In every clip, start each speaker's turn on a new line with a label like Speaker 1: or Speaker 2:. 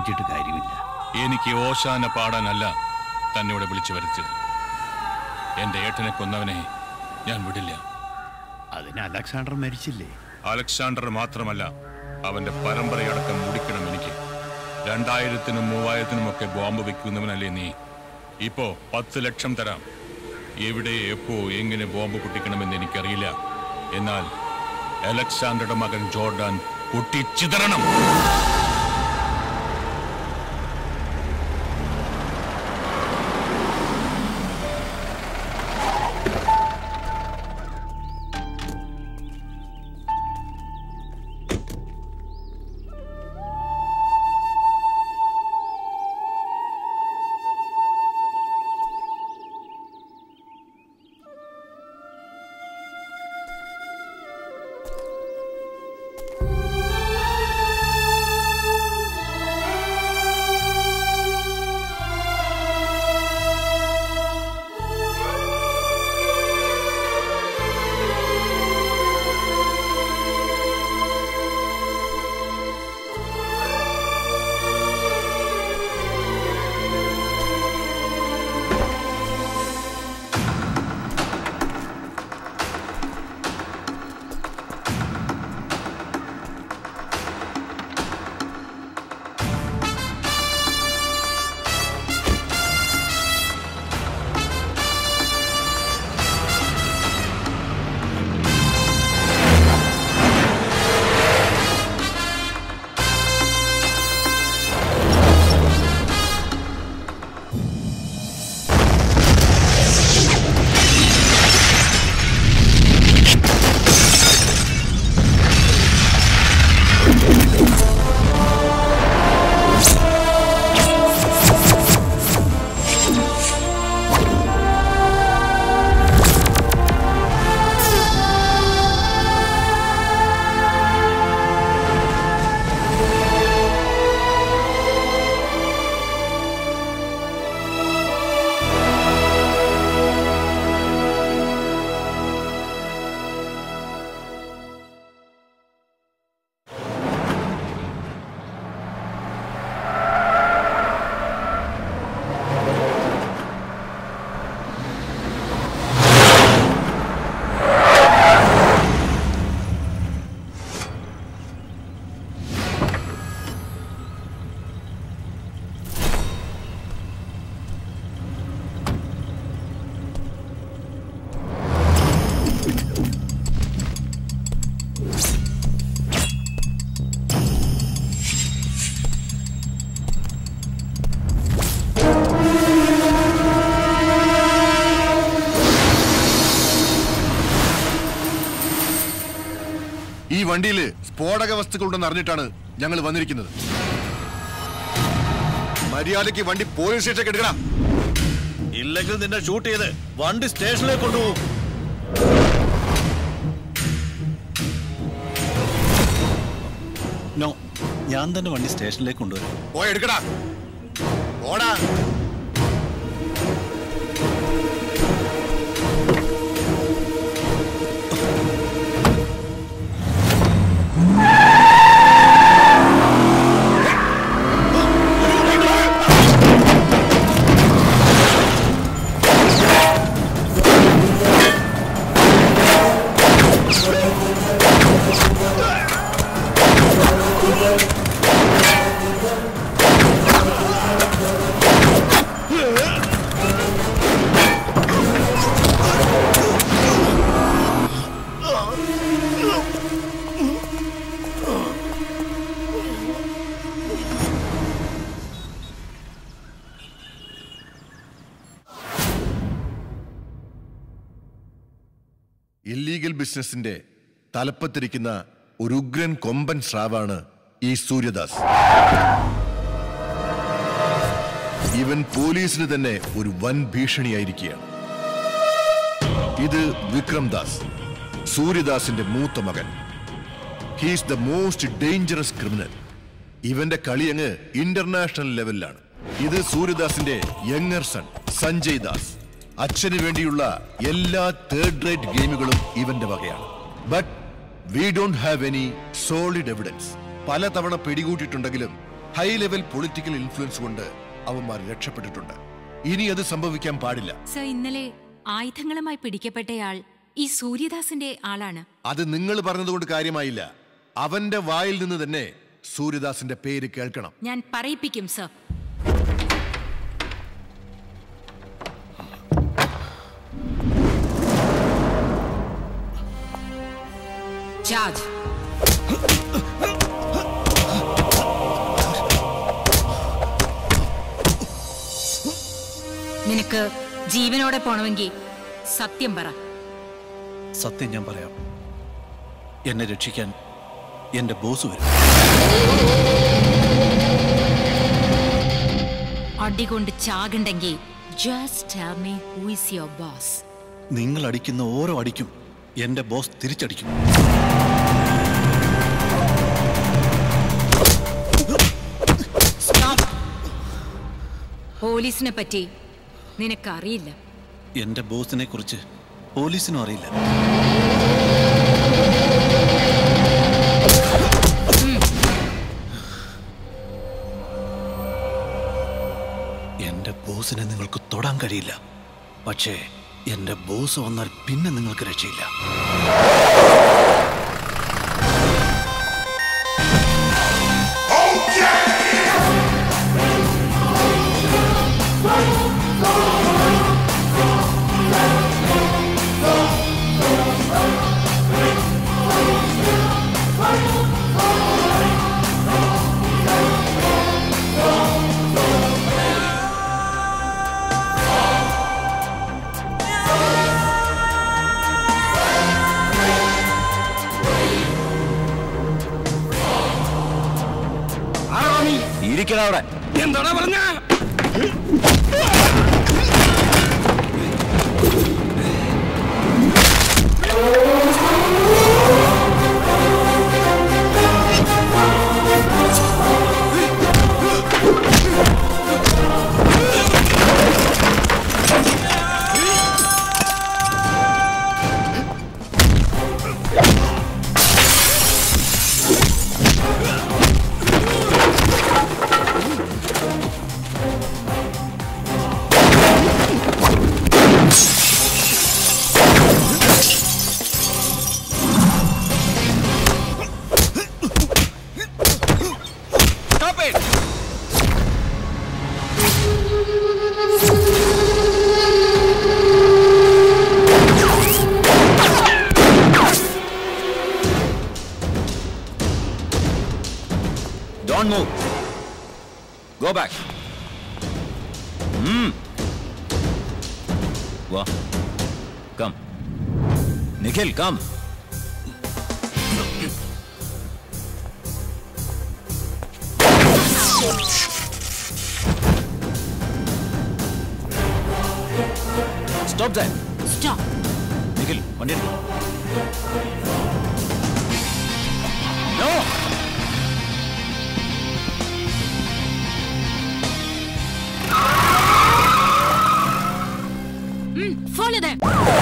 Speaker 1: ചോദിച്ചിട്ട് കാര്യമില്ല
Speaker 2: എനിക്ക് ഓശാന പാടാനല്ല തന്നെ ഇവിടെ വിളിച്ചു വരുത്തിയത് എന്റെ ഏട്ടനെ കൊന്നവനെ ഞാൻ വിടില്ല
Speaker 1: അതിന് അലക്സാണ്ടർ മരിച്ചില്ലേ
Speaker 2: അലക്സാണ്ടർ മാത്രമല്ല അവന്റെ പരമ്പരയടക്കം മുടിക്കണം എനിക്ക് രണ്ടായിരത്തിനും മൂവായിരത്തിനും ഒക്കെ ബോംബ് വെക്കുന്നവനല്ലേ നീ ഇപ്പോ പത്ത് ലക്ഷം തരാം എവിടെ എപ്പോ എങ്ങനെ ബോംബ് പൊട്ടിക്കണമെന്ന് എനിക്കറിയില്ല എന്നാൽ അലക്സാണ്ടറുടെ മകൻ ജോർഡാൻ പൊട്ടിച്ചിതറണം
Speaker 3: ഈ വണ്ടിയിൽ സ്ഫോടക വസ്തുക്കളുണ്ടെന്ന് അറിഞ്ഞിട്ടാണ് ഞങ്ങൾ വന്നിരിക്കുന്നത് മര്യാദയ്ക്ക് വണ്ടി പോലീസ് സ്റ്റേഷനിലേക്ക് എടുക്കണം
Speaker 4: ഇല്ലെങ്കിൽ നിന്നെ ഷൂട്ട് ചെയ്ത് വണ്ടി സ്റ്റേഷനിലേക്ക് കൊണ്ടുപോകും
Speaker 5: നോ ഞാൻ തന്നെ വണ്ടി സ്റ്റേഷനിലേക്ക് കൊണ്ടുവരാം
Speaker 3: പോയി എടുക്കടാ ഓടാ ഇല്ലീഗൽ ബിസിനസിന്റെ തലപ്പത്തിരിക്കുന്ന ഒരു ഉഗ്രൻ കൊമ്പൻ സ്രാവാണ് ഈ സൂര്യദാസ് ഇവൻ പോലീസിന് തന്നെ ഒരു വൻ ഭീഷണിയായിരിക്കുകയാണ് ഇത് വിക്രം ദാസ് സൂര്യദാസിന്റെ മൂത്ത മകൻ he's the most dangerous criminal ഇവന്റെ കളി അങ്ങ് ഇന്റർനാഷണൽ ലെവലിലാണ് ഇത് സൂര്യദാസിന്റെ യങ്ങർ സൺ സഞ്ജയ് ദാസ് അച്ഛന് വേണ്ടിയുള്ള എല്ലാ തേർഡ് റേറ്റ് ഗെയിമുകളും ഇവന്റെ വകയാണ് but we don't have any solid evidence പലതവണ പിടികൂട്ടിയിട്ടുണ്ടെങ്കിലും ഹൈ ലെവൽ പൊളിറ്റിക്കൽ ഇൻഫ്ലുവൻസ് കൊണ്ട് അവന്മാർ രക്ഷപ്പെട്ടിട്ടുണ്ട് ഇനി അത് സംഭവിക്കാൻ പാടില്ല
Speaker 6: സർ ഇന്നലെ ആയുധങ്ങളുമായി പിടിക്കപ്പെട്ടയാൾ ഈ സൂര്യദാസിന്റെ ആളാണ്
Speaker 3: അത് നിങ്ങൾ പറഞ്ഞതുകൊണ്ട് കാര്യമായില്ല അവന്റെ വായിൽ നിന്ന് തന്നെ സൂര്യദാസിന്റെ പേര് കേൾക്കണം
Speaker 6: ഞാൻ പറയിപ്പിക്കും സർ ജാജ് നിനക്ക് ജീവനോടെ പോണമെങ്കിൽ സത്യം പറ
Speaker 5: സത്യം ഞാൻ പറയാം എന്നെ രക്ഷിക്കാൻ എന്റെ ബോസ് വരും
Speaker 6: അടികൊണ്ട് ചാകണ്ടെങ്കിൽ just tell me who is your boss
Speaker 5: നിങ്ങൾ അടിക്കുന്ന ഓരോ അടിക്കും എന്റെ ബോസ് തിരിച്ചടിക്കും
Speaker 6: പോലീസിനെ പറ്റി നിനക്കറിയില്ല
Speaker 5: എന്റെ ബോസിനെ കുറിച്ച് പോലീസിനും അറിയില്ല എന്റെ ബോസിനെ നിങ്ങൾക്ക് തൊടാൻ കഴിയില്ല പക്ഷേ എന്റെ ബോസ് വന്നാൽ പിന്നെ നിങ്ങൾക്ക് രക്ഷയില്ല
Speaker 4: ഇരിക്കണ അവിടെ
Speaker 7: എന്താടാ പറഞ്ഞ
Speaker 4: ഡോണ്ട് മൂവ് ഗോ ബാക്ക് വാ come Nikhil come stop that
Speaker 6: stop
Speaker 4: Nikhil വണ്ടി എടുക്ക്. No!
Speaker 6: ഫോളോ ദം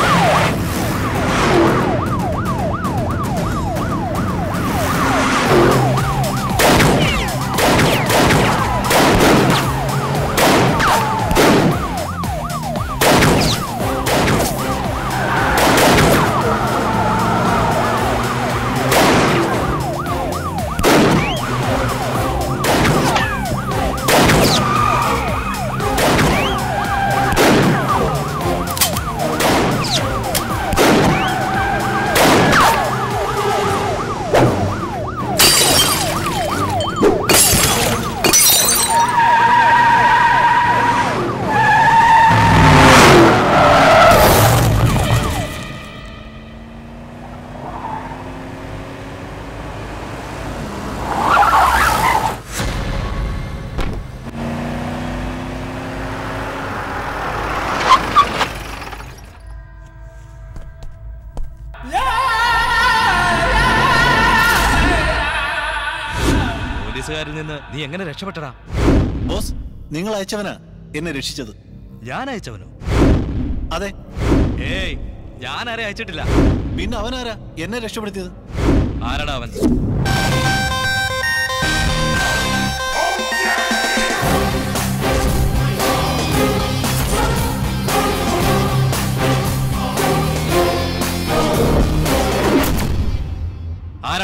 Speaker 8: പോലീസുകാരിൽ നിന്ന് നീ എങ്ങനെ രക്ഷപ്പെട്ടടാ
Speaker 5: ബോസ് നിങ്ങൾ അയച്ചവനാ എന്നെ രക്ഷിച്ചത്
Speaker 8: ഞാൻ അയച്ചവനോ
Speaker 5: അതെ
Speaker 8: ഏയ് ഞാൻ ആരെ അയച്ചിട്ടില്ല
Speaker 5: പിന്നെ അവനാരാ എന്നെ രക്ഷപ്പെടുത്തിയത്
Speaker 8: ആരടാ അവൻ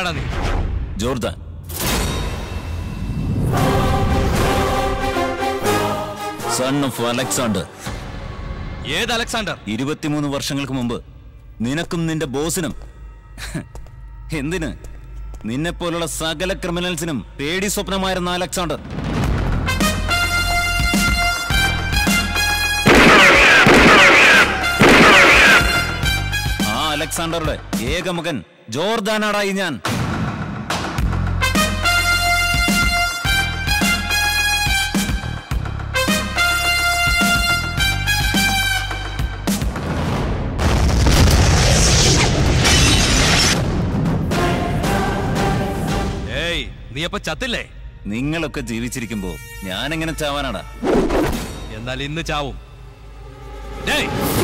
Speaker 8: ആരാടാ നീ
Speaker 7: ജോർദാൻ സൺ ഓഫ് അലക്സാണ്ടർ
Speaker 8: ഏത് അലക്സാണ്ടർ
Speaker 7: ഇരുപത്തിമൂന്ന് വർഷങ്ങൾക്ക് മുമ്പ് നിനക്കും നിന്റെ ബോസിനും എന്തിന് നിന്നെപ്പോലുള്ള സകല ക്രിമിനൽസിനും പേടി സ്വപ്നമായിരുന്ന അലക്സാണ്ടർ ആ അലക്സാണ്ടറുടെ ഏക മകൻ ജോർദാനാടായി ഞാൻ
Speaker 8: ഏയ് നീ അപ്പൊ ചത്തില്ലേ
Speaker 7: നിങ്ങളൊക്കെ ജീവിച്ചിരിക്കുമ്പോ ഞാൻ എങ്ങനെ ചാവാനാടാ
Speaker 8: എന്നാൽ ഇന്ന് ചാവും ഡേയ്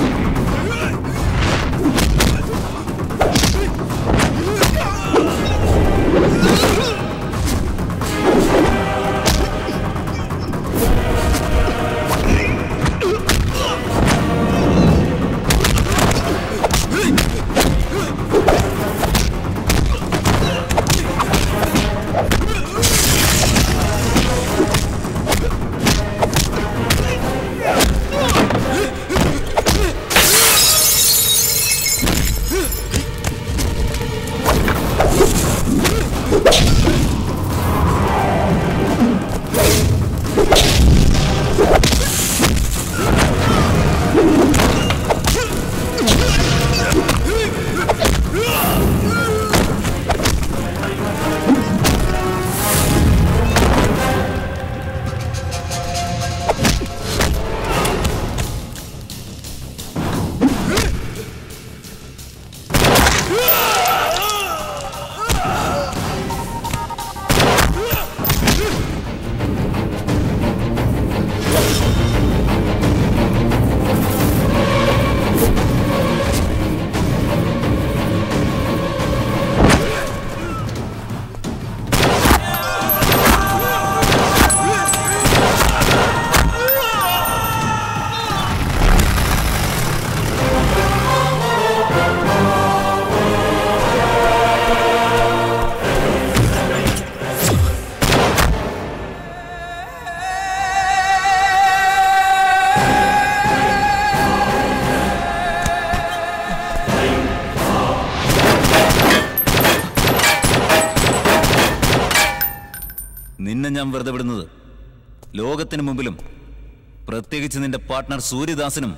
Speaker 7: നിന്നെ ഞാൻ വെറുതെ വിടുന്നത് ലോകത്തിന് മുമ്പിലും പ്രത്യേകിച്ച് നിന്റെ പാർട്ട്ണർ സൂര്യദാസനും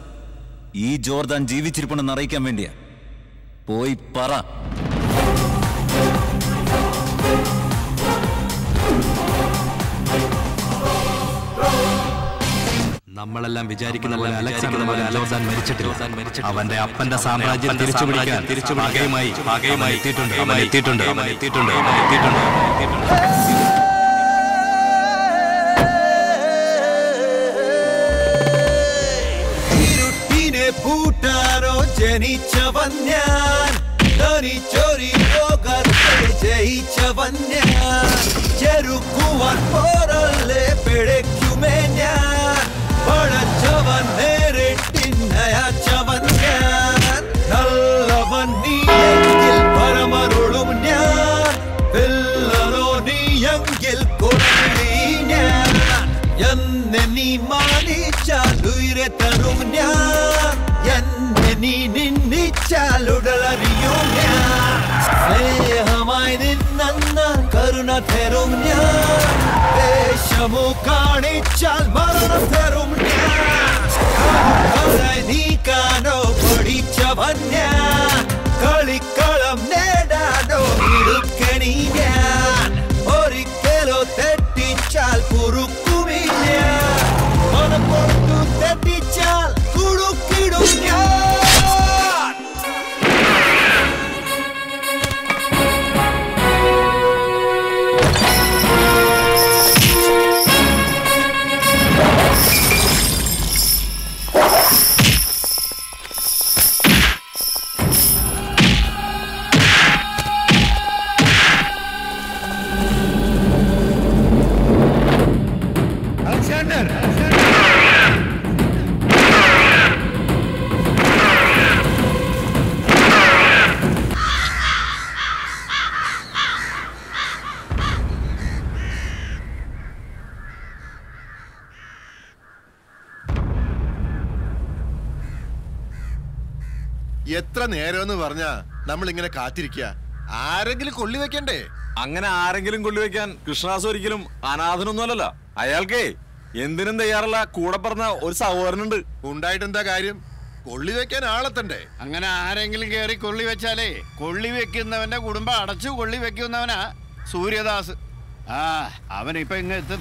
Speaker 7: ഈ ജോർദാൻ ജീവിച്ചിരിപ്പുണ്ടെന്ന് അറിയിക്കാൻ വേണ്ടിയാ പോയി പറ
Speaker 5: നമ്മളെല്ലാം വിചാരിക്കുന്ന പോലെ അലക്സാണ്ടർ പോലെ ജോർദാൻ മരിച്ചിട്ടില്ല അവന്റെ അപ്പന്റെ സാമ്രാജ്യം തിരിച്ചു പിടിക്കാൻ തിരിച്ചു ഭാഗയുമായി ഭാഗയുമായി എത്തിയിട്ടുണ്ട് അവൻ എത്തിയിട്ടുണ്ട് അവൻ എത്തിയിട്ടുണ്ട് അവൻ എത്തിയിട്ടുണ്ട് അവൻ എത്തിയിട്ടുണ്ട്
Speaker 9: ഇരുട്ടിനെ പൂട്ടാനോ ജനിച്ചവൻ ഞാൻ ധനിച്ചൊരി ലോകത്തെ ജയിച്ചവൻ ഞാൻ ചെറുക്കുവാൻ പോരല്ലേ പിഴയ്ക്കുമേ ഞാൻ പഴച്ചവൻ നേരിട്ടിന്നയച്ചവൻ ഞാൻ നല്ലവൻ നീയെങ്കിൽ പരമരുളും ഞാൻ വില്ലനോ നീയെങ്കിൽ കൊല്ലി ഞാൻ എന്നെ നീ മാനിച്ചാൽ ഉയരെ തരും ഞാൻ എന്നെ നീ നിന്നിച്ചാൽ ഉടലറിയും ഞാൻ സ്നേഹമായി നിന്നാൽ കരുണ തരും ഞാൻ ദേശമോ കാണിച്ചാൽ മരണം തരും ഞാൻ കരുണ നീക്കാനോ പഠിച്ചവൻ ഞാൻ കളിക്കളം നേടാനോ ഇടുക്കണി ഞാൻ ഒരിക്കലോ തെറ്റിച്ചാൽ പൊറുക്കുമില്ല മനം കൊണ്ടു തെറ്റിച്ചാൽ കുടുക്കിടും ഞാൻ
Speaker 3: എത്ര നേരമെന്ന് പറഞ്ഞാ നമ്മൾ ഇങ്ങനെ കാത്തിരിക്കുക ആരെങ്കിലും കൊള്ളി വെക്കണ്ടേ
Speaker 10: അങ്ങനെ ആരെങ്കിലും കൊള്ളിവെക്കാൻ കൃഷ്ണദാസ് ഒരിക്കലും അനാഥനൊന്നും അല്ലല്ലോ അയാൾക്കേ എന്തിനും തയ്യാറല്ല കൂടെ പറഞ്ഞ ഒരു സഹോദരനുണ്ട്
Speaker 3: ഉണ്ടായിട്ടെന്താ കാര്യം കൊള്ളി വെക്കാൻ ആളെത്തണ്ടേ
Speaker 1: അങ്ങനെ ആരെങ്കിലും കയറി കൊള്ളി വെച്ചാലേ കൊള്ളി വെക്കുന്നവന്റെ കുടുംബം അടച്ചു കൊള്ളി വെക്കുന്നവനാ സൂര്യദാസ് ആ അവനിപ്പൊ ഇങ്ങ എത്തും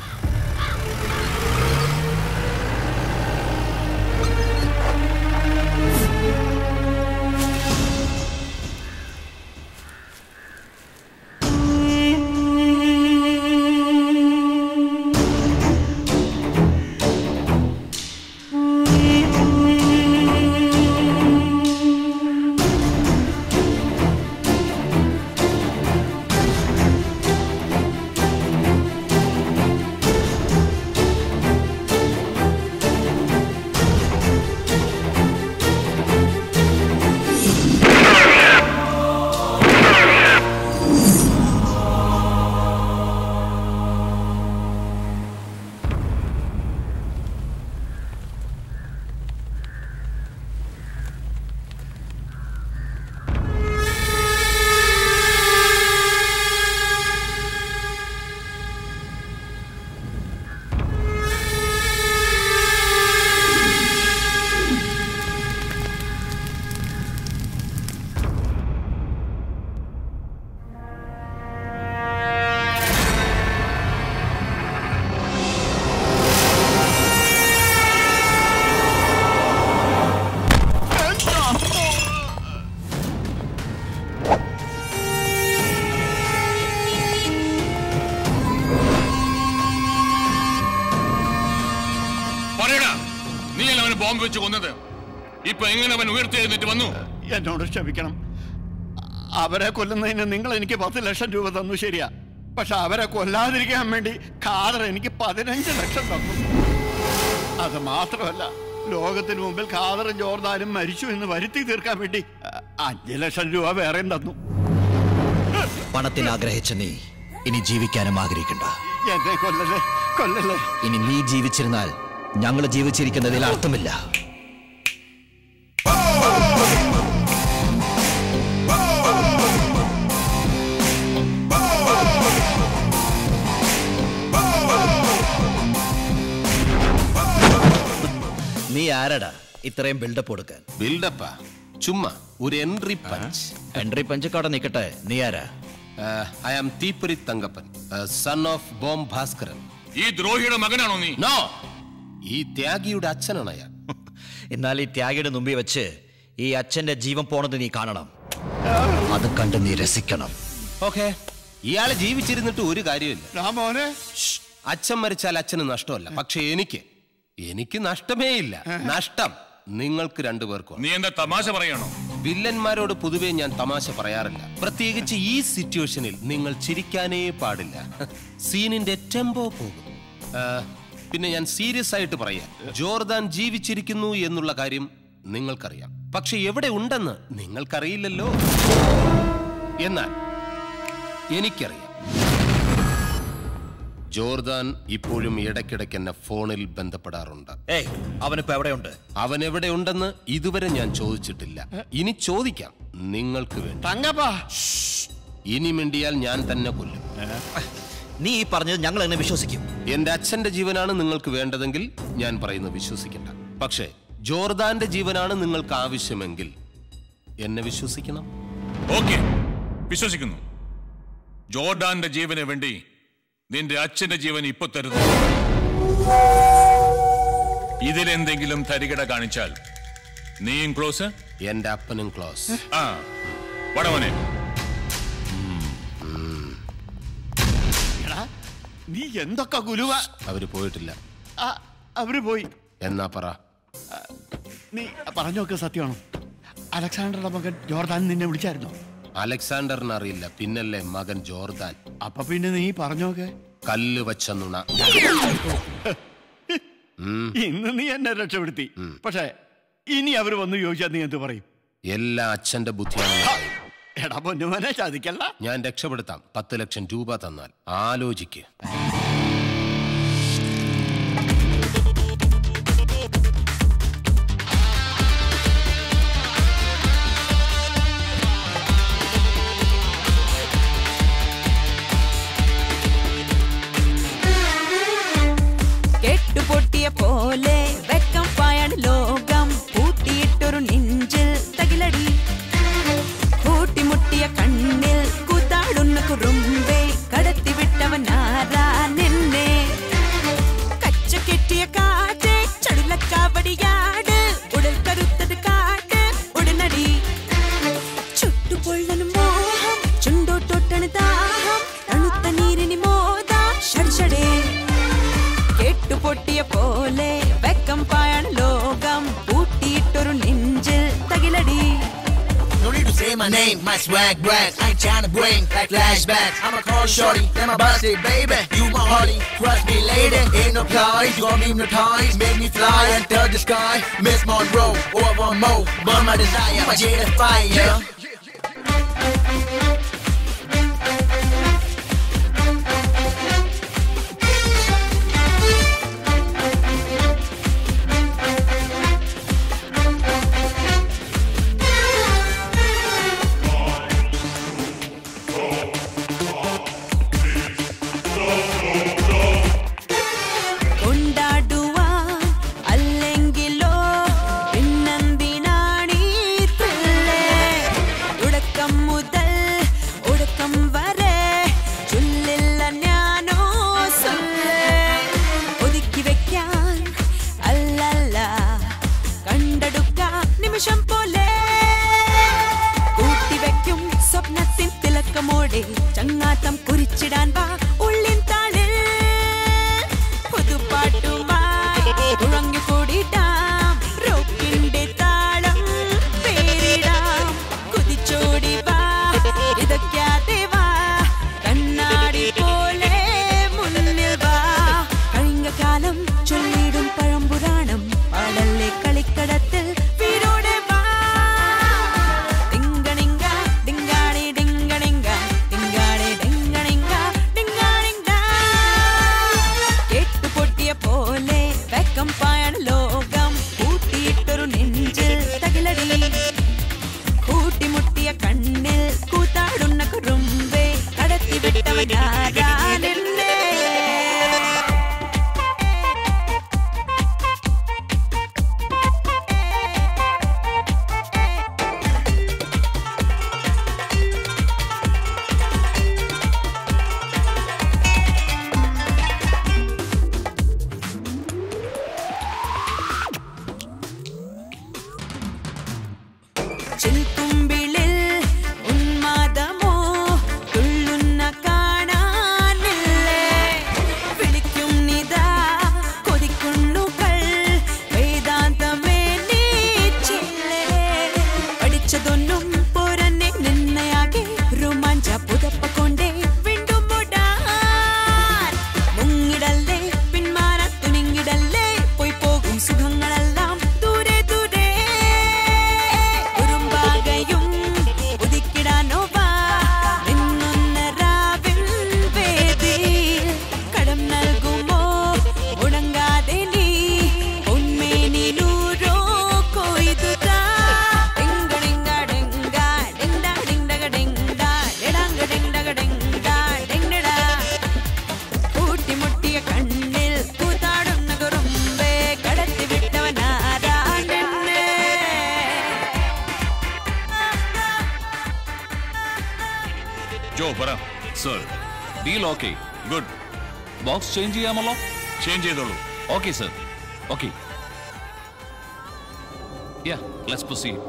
Speaker 2: പറയടാ നീയല്ല അവന് ബോംബ് വെച്ച് കൊന്നത് ഇപ്പൊ എങ്ങനെ അവൻ ഉയർത്തെഴുന്നേറ്റ് വന്നു
Speaker 1: എന്നോട് ക്ഷമിക്കണം അവരെ കൊല്ലുന്നതിന് നിങ്ങൾ എനിക്ക് പത്ത് ലക്ഷം രൂപ തന്നു ശരിയാ പക്ഷെ അവരെ കൊല്ലാതിരിക്കാൻ വേണ്ടി ഖാദർ എനിക്ക് പതിനഞ്ച് ലക്ഷം തന്നു അത് മാത്രമല്ല ലോകത്തിന് മുമ്പിൽ ഖാദറും ജോർദാനും മരിച്ചു എന്ന് വരുത്തി തീർക്കാൻ വേണ്ടി അ- അഞ്ച് ലക്ഷം രൂപ വേറെയും തന്നു
Speaker 11: പണത്തിന് ആഗ്രഹിച്ച നീ ഇനി ജീവിക്കാനും ആഗ്രഹിക്കണ്ട
Speaker 1: എന്നെ കൊല്ലല്ലേ കൊല്ലല്ലേ
Speaker 11: ഇനി നീ ജീവിച്ചിരുന്നാൽ ഞങ്ങൾ ജീവിച്ചിരിക്കുന്നതിൽ അർത്ഥമില്ല നീ ആരടാ ഇത്രയും ബിൽഡപ്പ് കൊടുക്കാൻ
Speaker 12: ബിൽഡപ്പാ ചുമ്മാ ഒരു എൻട്രി പഞ്ച്
Speaker 11: എൻട്രി പഞ്ച് കട നിൽക്കട്ടെ നീ ആരാ
Speaker 12: I am Theeppori Thankappan son of bomb Bhaskaran
Speaker 2: ഈ ദ്രോഹിയുടെ മകനാണോ നീ
Speaker 12: നോ ഈ ത്യാഗിയുടെ അച്ഛനാണ് അയാൾ
Speaker 11: എന്നാൽ ഈ ത്യാഗിയുടെ മുമ്പിൽ വെച്ച് ഈ അച്ഛന്റെ ജീവൻ പോണത് നീ കാണണം അത് കണ്ട് നീ രസിക്കണം
Speaker 12: ഓക്കെ ഇയാള് ജീവിച്ചിരുന്നിട്ട് ഒരു കാര്യമില്ല
Speaker 1: രാമോനെ
Speaker 12: അച്ഛൻ മരിച്ചാൽ അച്ഛന് നഷ്ടമല്ല പക്ഷെ എനിക്ക് എനിക്ക് നഷ്ടമേ ഇല്ല നഷ്ടം നിങ്ങൾക്ക് രണ്ടുപേർക്കും
Speaker 2: നീ എന്താ തമാശ പറയണോ
Speaker 12: വില്ലന്മാരോട് പൊതുവേ ഞാൻ തമാശ പറയാറില്ല പ്രത്യേകിച്ച് ഈ സിറ്റുവേഷനിൽ നിങ്ങൾ ചിരിക്കാനേ പാടില്ല സീനിന്റെ ടെമ്പോ പോകും ആ, പിന്നെ ഞാൻ സീരിയസ് ആയിട്ട് പറയാം ജോർദാൻ ജീവിച്ചിരിക്കുന്നു എന്നുള്ള കാര്യം നിങ്ങൾക്കറിയാം പക്ഷെ എവിടെ ഉണ്ടെന്ന് നിങ്ങൾക്കറിയില്ലല്ലോ എന്നാൽ എനിക്കറിയാം ജോർദാൻ ഇപ്പോഴും ഇടയ്ക്കിടയ്ക്ക് എന്നെ ഫോണിൽ ബന്ധപ്പെടാറുണ്ട്
Speaker 11: ഏയ് അവനിപ്പോ എവിടെയുണ്ട്
Speaker 12: അവൻ എവിടെ ഉണ്ടെന്ന് ഇതുവരെ ഞാൻ ചോദിച്ചിട്ടില്ല ഇനി ചോദിക്കാം നിങ്ങൾക്ക് വേണ്ടി
Speaker 1: തങ്കപ്പാ
Speaker 12: ഇനി മിണ്ടിയാൽ ഞാൻ തന്നെ കൊല്ലും
Speaker 11: നീ ഈ പറഞ്ഞത് ഞങ്ങൾ എന്നെ വിശ്വസിക്കും
Speaker 12: എന്റെ അച്ഛന്റെ ജീവനാണ് നിങ്ങൾക്ക് വേണ്ടതെങ്കിൽ ഞാൻ പറയുന്നത് വിശ്വസിക്കണ്ട പക്ഷേ ജോർദാന്റെ ജീവനാണ് നിങ്ങൾക്ക് ആവശ്യമെങ്കിൽ എന്നെ വിശ്വസിക്കണം
Speaker 2: ഓക്കെ വിശ്വസിക്കുന്നു ജോർഡാന്റെ ജീവന് വേണ്ടി നിന്റെ അച്ഛന്റെ ജീവൻ ഇപ്പൊ തരുന്നു ഇതിലെന്തെങ്കിലും തരികിട കാണിച്ചാൽ നീയും ക്ലോസ്
Speaker 12: എന്റെ അപ്പനും ക്ലോസ്
Speaker 2: ആ വടവനെ
Speaker 1: എടാ നീ എന്തൊക്കെ ഗുരുവ
Speaker 12: അവര് പോയിട്ടില്ല
Speaker 1: ആ, അവര് പോയി
Speaker 12: എന്നാ പറ
Speaker 1: നീ പറഞ്ഞൊക്കെ സത്യമാണോ അലക്സാണ്ടറുടെ മകൻ ജോർദാൻ നിന്നെ വിളിച്ചായിരുന്നോ
Speaker 12: അലക്സാണ്ടറിന് അറിയില്ല പിന്നല്ലേ മകൻ ജോർദാൻ
Speaker 1: അപ്പൊ പിന്നെ നീ പറഞ്ഞോക്കെ
Speaker 12: കല്ല് വച്ച നുണ ഉം.
Speaker 1: ഇന്ന് നീ എന്നെ രക്ഷപ്പെടുത്തി പക്ഷേ ഇനി അവര് വന്ന് ചോദിച്ചാൽ നീ എന്ത് പറയും
Speaker 12: എല്ലാ അച്ഛന്റെ ബുദ്ധിയാണ്
Speaker 1: എടാ പൊന്നുമനെ ചതിക്കല്ല
Speaker 12: ഞാൻ രക്ഷപ്പെടുത്താം പത്ത് ലക്ഷം രൂപ തന്നാൽ ആലോചിക്ക്
Speaker 13: say my name, my swag brag. I ain't tryna bring like flashbacks. I'ma call shorty, then my boss say, baby, you my hardy, trust me, lady. Ain't no plies, you gon' be hypnotized, make me fly under the sky. Miss Monroe, or one more, burn my desire, my jet of fire.
Speaker 14: കൊണ്ടാടുവാൻ അല്ലെങ്കിലോ പിന്നെന്തിനാണീ thrill? തുടക്കം മുതൽ ഒടുക്കം വരെ ചൊല്ലില്ല ഞാനോ സൊല്ല്. ഒതുക്കി വെക്കാൻ അല്ലല്ല കണ്ടെടുക്കാം നിമിഷം പോലെ കൂട്ടിവെക്കും സ്വപ്നത്തിൻ തിലക്കമോടെ ചങ്ങാത്തം കുരിച്ചിടാൻ വാ ഉള്ളിൻ താളിൽ പുതുപ്പാട്ടുമായി ഉറങ്ങു കൂടിടാം റോക്കിന്റെ താളം പേരിടാം കുതിച്ചോടി വാ ഇതൊക്കെയാതെ വാ കണ്ണാടി പോലെ മുന്നിൽ വാ കഴിഞ്ഞ കാലം ചൊല്ലിടും പഴംപുരാണം പാടല്ലേ കളിക്കടത്തിൽ വീരോടെ വാ ഡിങ്കണിങ്ക ഡിങ്കാണി ഡിങ്കണിങ്ക ഡിങ്കാണി ഡിങ്കണിങ്ക ഡിങ്കാണിങ്ക കെട്ടുപൊട്ടിയ പോലെ വെക്കം പായാണ് ലോകം കൂട്ടിയിട്ടൊരു നെഞ്ചിൽ തകിലടി കൂട്ടിമുട്ടിയ കണ്ണിൽ കൂത്താടുന്ന കുറുമ്പേ കടത്തി വിട്ടവനാരാണെന്നേ ചിൽക്കുമ്പിളിൽ ഉന്മാദമോ തുള്ളുന്ന കാണാനില്ലേ വിളിക്കും നിതാ കൊതിക്കുണ്ണുകൾ വേദാന്തമേ നീച്ചില്ലേ പഠിച്ചതൊന്നും പോരന്നെ നിന്നയാകെ രോമാഞ്ച പുതപ്പ കൊണ്ടേ വീണ്ടും മുടാൻ മുങ്ങിടല്ലേ പിന്മാറാൻ തുനിങ്ങിടല്ലേ പോയി പോകും സുഖങ്ങളെല്ലാം ദൂരെ ദൂരെ ഉറുമ്പാകയും ഉദിക്കിടാനോ വാ നിന്നൊന്ന രാവിൻ വേദിയിൽ കടം നൽകുമോ മുടങ്ങാതെ നീ ഉന്മേനി നൂരോ കൊയ്തുതാ ഡിങ്ക ഡിങ്ക ഡിങ്ക ഡിങ്ക ഡിങ്ക ഡിങ്ക ഡിടാങ്ക ഡിങ്ക ഡിങ്ക ഡിങ്ടടാ കൂട്ടിമുട്ടിയ കണ്ണിൽ കൂത്താടുന്ന കുറുമ്പേ കടത്തി വിട്ടവനാരാണെന്നേ
Speaker 2: ജോ പറ
Speaker 15: sir deal okay
Speaker 2: good
Speaker 15: box change ചെയ്യാമല്ലോ
Speaker 2: ചേഞ്ച് ചെയ്തോളൂ
Speaker 15: okay sir okay ya let's proceed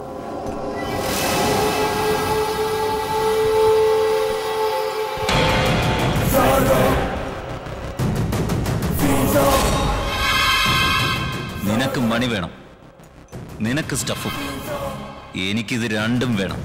Speaker 7: നിനക്ക് മണി വേണം നിനക്ക് സ്റ്റഫും എനിക്കിത് രണ്ടും വേണം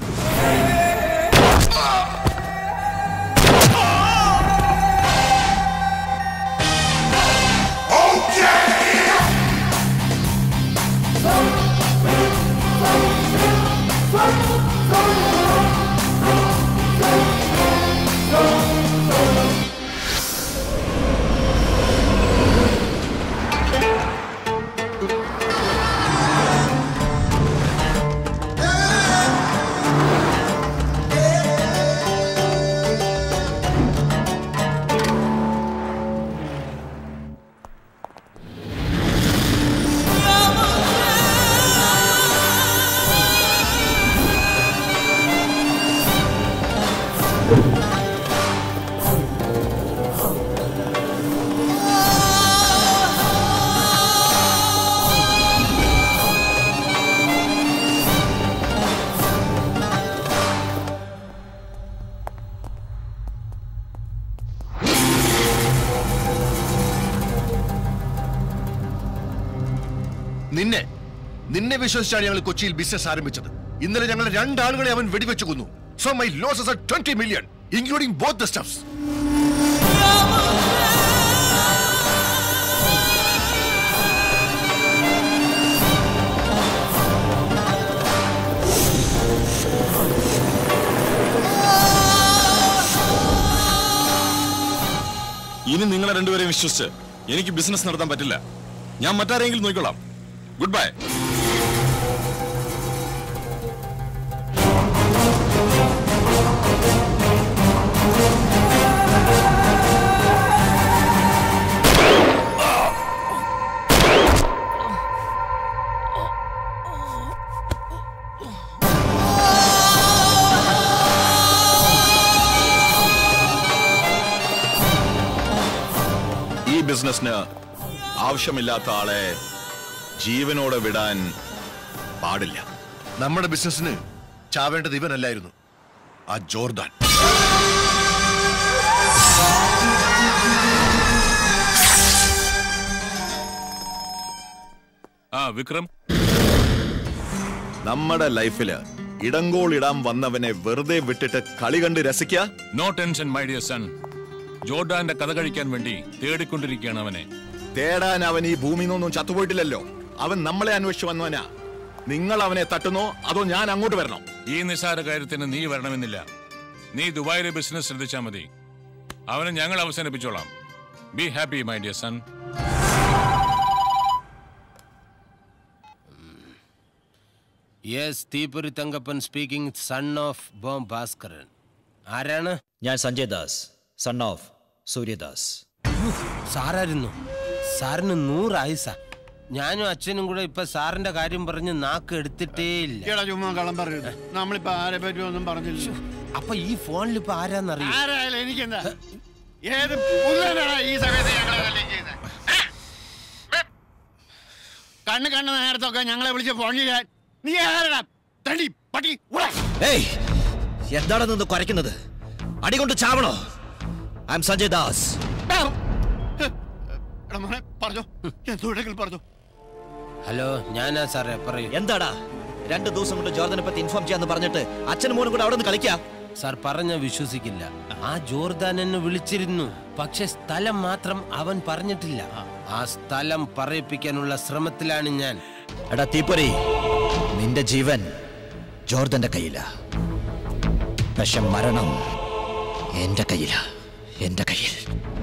Speaker 3: നിന്നെ നിന്നെ വിശ്വസിച്ചാണ് ഞങ്ങൾ കൊച്ചിയിൽ ബിസിനസ് ആരംഭിച്ചത് ഇന്നലെ ഞങ്ങൾ രണ്ടാളുകളെ അവൻ വെടിവെച്ചു കൊന്നു so my losses are twenty million including both the stuffs
Speaker 10: ഇനി നിങ്ങളെ രണ്ടുപേരെയും വിശ്വസിച്ച് എനിക്ക് ബിസിനസ് നടത്താൻ പറ്റില്ല ഞാൻ മറ്റാരെങ്കിലും നോക്കിക്കൊള്ളാം ഗുഡ് ബൈ
Speaker 16: ഈ ബിസിനസ്സിന് ആവശ്യമില്ലാത്ത ആളെ ജീവനോടെ വിടാൻ പാടില്ല
Speaker 3: നമ്മുടെ ബിസിനസ്സിന് ചാവേണ്ടത് ഇവനല്ലായിരുന്നു ആ ജോർദാൻ
Speaker 2: ആ വിക്രം
Speaker 16: നമ്മുടെ ലൈഫില് ഇടങ്കോൾ ഇടാൻ വന്നവനെ വെറുതെ വിട്ടിട്ട് കളി കണ്ട് രസിക്ക
Speaker 2: no tension my dear son ജോർഡാന്റെ കഥ കഴിക്കാൻ വേണ്ടി തേടിക്കൊണ്ടിരിക്കുകയാണ് അവനെ
Speaker 16: തേടാൻ അവൻ ഈ ഭൂമിയിൽ നിന്നൊന്നും ചത്തുപോയിട്ടില്ലല്ലോ അവൻ നമ്മളെ അന്വേഷിച്ചു വന്നവനാ നിങ്ങൾ അവനെ തട്ടുന്നോ അതോ ഞാൻ അങ്ങോട്ട് വരണോ
Speaker 2: ഈ നിസാര കാര്യത്തിന് നീ വരണമെന്നില്ല നീ ദുബായിലെ ബിസിനസ് ശ്രദ്ധിച്ചാൽ മതി അവനെ ഞങ്ങൾ അവസാനിപ്പിച്ചോളാം be happy my dear son
Speaker 12: yes Theeppori Thankappan speaking son of bomb Bhaskaran ആരാണ്
Speaker 11: ഞാൻ സഞ്ജയ് ദാസ് സൺ ഓഫ് സൂര്യദാസ്
Speaker 12: സാറായിരുന്നു സാറിന് നൂറായുസ ഞാനും അച്ഛനും കൂടെ ഇപ്പൊ സാറിന്റെ കാര്യം പറഞ്ഞ് നാക്ക് എടുത്തിട്ടേ ഇല്ല
Speaker 1: എടാ ചുമ്മാ കള്ളം പറയരുത് നമ്മളിപ്പോ ആരെ പറ്റി ഒന്നും പറഞ്ഞില്ല
Speaker 12: അപ്പൊ ഈ ഫോണിൽ ഇപ്പൊ ആരാന്നറിയോ
Speaker 1: ആരായാലും എനിക്കെന്താ ഏത് പുതുവനാടാ ഈ സമയത്ത് ഞങ്ങളെ തല്ലി ചെയ്തത്? ഏ? കണ്ണ് കണ്ണ് നേരത്തൊക്കെ ഞങ്ങളെ വിളിച്ച് ഫോൺ ചെയ്യാൻ നീ ആരടാ തടി പട്ടി ഉള.
Speaker 11: ഏയ് എന്താണ് നിന്ന് കുരയ്ക്കുന്നത് അടികൊണ്ട് ചാവണോ ഐ എം സഞ്ജയ് ദാസ്
Speaker 1: എടാ മോനെ പറഞ്ഞോ എന്തുണ്ടെങ്കിലും പറഞ്ഞോ
Speaker 12: ഹലോ ഞാനാ സാറേ പറയൂ
Speaker 11: എന്താടാ രണ്ട് ദിവസം കൊണ്ട് ജോർദനെ പറ്റി ഇൻഫോം ചെയ്യാന്ന് പറഞ്ഞിട്ട് അച്ഛനും മോനും കൂടെ അവിടെ നിന്ന് കളിക്കാം
Speaker 12: സാർ പറഞ്ഞ വിശ്വസിക്കില്ല ആ ജോർദാൻ എന്നെ വിളിച്ചിരുന്നു പക്ഷെ സ്ഥലം മാത്രം അവൻ പറഞ്ഞിട്ടില്ല ആ സ്ഥലം പറയിപ്പിക്കാനുള്ള ശ്രമത്തിലാണ് ഞാൻ
Speaker 11: എടാ തീപ്പൊരി നിന്റെ ജീവൻ ജോർദന്റെ കയ്യില പക്ഷെ മരണം എന്റെ കയ്യില എന്റെ കയ്യിൽ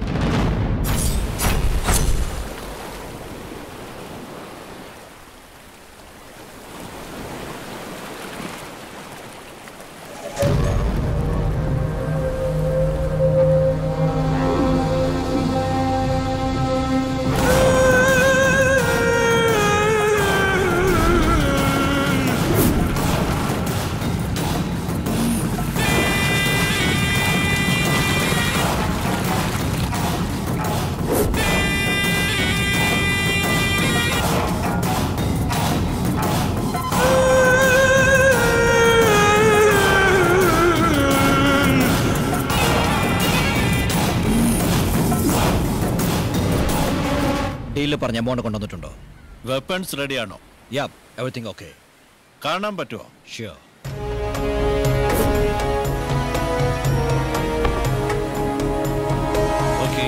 Speaker 11: ഡീലിൽ പറഞ്ഞ എമൗണ്ട് കൊണ്ടുവന്നിട്ടുണ്ടോ
Speaker 16: വെപ്പൺസ് റെഡിയാണോ
Speaker 11: യാ എവറിത്തിങ് ഓക്കെ
Speaker 16: കാണാൻ പറ്റുമോ
Speaker 11: ഷ്യൂർ
Speaker 16: ഓക്കെ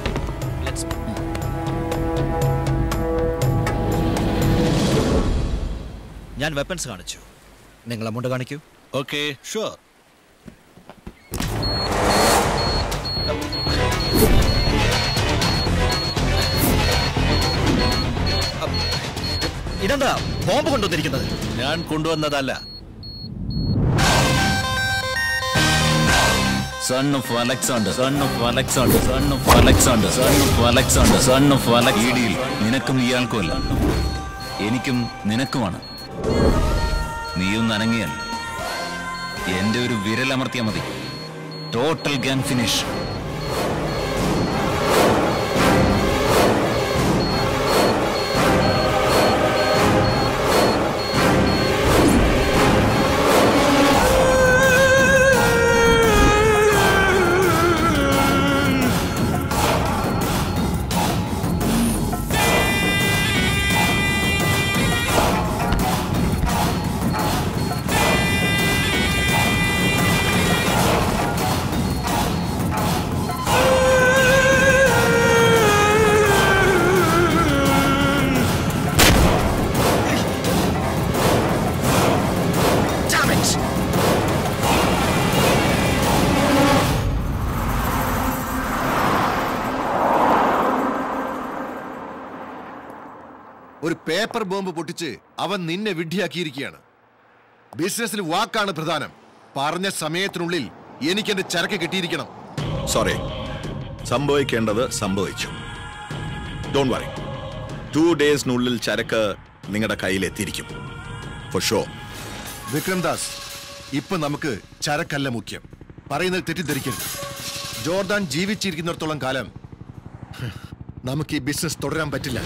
Speaker 11: ഞാൻ വെപ്പൺസ് കാണിച്ചു നിങ്ങൾ എമൗണ്ട് കാണിക്കൂ
Speaker 16: ഓക്കെ ഷുവർ
Speaker 11: ഇതെന്താ ബോംബ് കൊണ്ടുവന്നിരിക്കുന്നത്
Speaker 16: ഞാൻ കൊണ്ടുവന്നതല്ല
Speaker 7: son of Alexander son of Alexander son of Alexander son of Alexander son of Alex ഇടിയിൽ നിനക്കും ഇയാൾക്കുമല്ല എനിക്കും നിനക്കുമാണ് നീയൊന്ന് അനങ്ങിയാൽ എന്റെ ഒരു വിരലമർത്തിയാൽ മതി ടോട്ടൽ ഗാങ് ഫിനിഷ്
Speaker 3: ഒരു പേപ്പർ ബോംബ് പൊട്ടിച്ച് അവൻ നിന്നെ വിഡ്ഢിയാക്കിയിരിക്കുകയാണ് ബിസിനസ്സിൽ വാക്കാണ് പ്രധാനം പറഞ്ഞ സമയത്തിനുള്ളിൽ എനിക്ക് എന്റെ ചരക്ക് കിട്ടിയിരിക്കണം
Speaker 16: സോറി സംഭവിക്കേണ്ടത് സംഭവിച്ചു ഡോണ്ട് വറി ടു ഡേയ്സിനുള്ളിൽ ചരക്ക് നിങ്ങളുടെ കയ്യിൽ എത്തിയിരിക്കും ഫോർ ഷോ
Speaker 3: വിക്രംദാസ് ഇപ്പൊ നമുക്ക് ചരക്കല്ല മുഖ്യം പറയുന്നത് തെറ്റിദ്ധരിക്കരുത് ജോർദാൻ ജീവിച്ചിരിക്കുന്നിടത്തോളം കാലം ഹ്, നമുക്ക് ഈ ബിസിനസ് തുടരാൻ പറ്റില്ല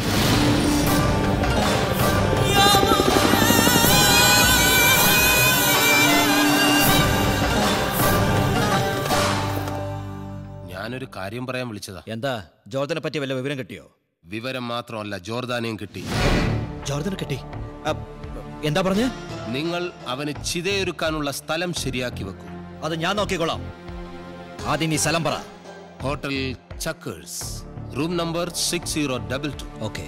Speaker 12: ഞാനൊരു കാര്യം പറയാൻ വിളിച്ചതാ
Speaker 11: എന്താ ജോർദനെ പറ്റി വല്ല വിവരം കിട്ടിയോ
Speaker 12: വിവരം മാത്രമല്ല ജോർദാനെയും കിട്ടി
Speaker 11: ജോർദനെ കിട്ടി എന്താ പറഞ്ഞ്
Speaker 12: നിങ്ങൾ അവന് ചിതയൊരുക്കാനുള്ള സ്ഥലം ശരിയാക്കി വെക്കൂ
Speaker 11: അത് ഞാൻ നോക്കിക്കോളാം ആദ്യം നീ സ്ഥലം പറ
Speaker 12: hotel Chuckers room number six zero double two
Speaker 11: okay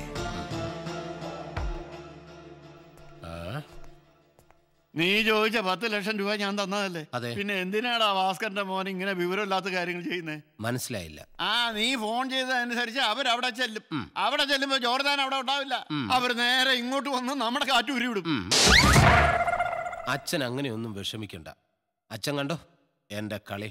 Speaker 1: നീ ചോദിച്ച പത്ത് ലക്ഷം രൂപ ഞാൻ തന്നതല്ലേ
Speaker 12: അതെ.
Speaker 1: പിന്നെ എന്തിനാടാ ഭാസ്കറിന്റെ മോൻ ഇങ്ങനെ വിവരമില്ലാത്ത കാര്യങ്ങൾ ചെയ്യുന്നത്
Speaker 12: മനസ്സിലായില്ല
Speaker 1: ആ നീ ഫോൺ ചെയ്തതനുസരിച്ച് അവരവിടെ ചെല്ലും അവിടെ ചെല്ലുമ്പോ ജോർദാൻ അവിടെ ഉണ്ടാവില്ല അവർ നേരെ ഇങ്ങോട്ട് വന്ന് നമ്മുടെ കാറ്റ് ഉരുവിടും
Speaker 12: അച്ഛൻ അങ്ങനെയൊന്നും വിഷമിക്കണ്ട അച്ഛൻ കണ്ടോ എന്റെ കളി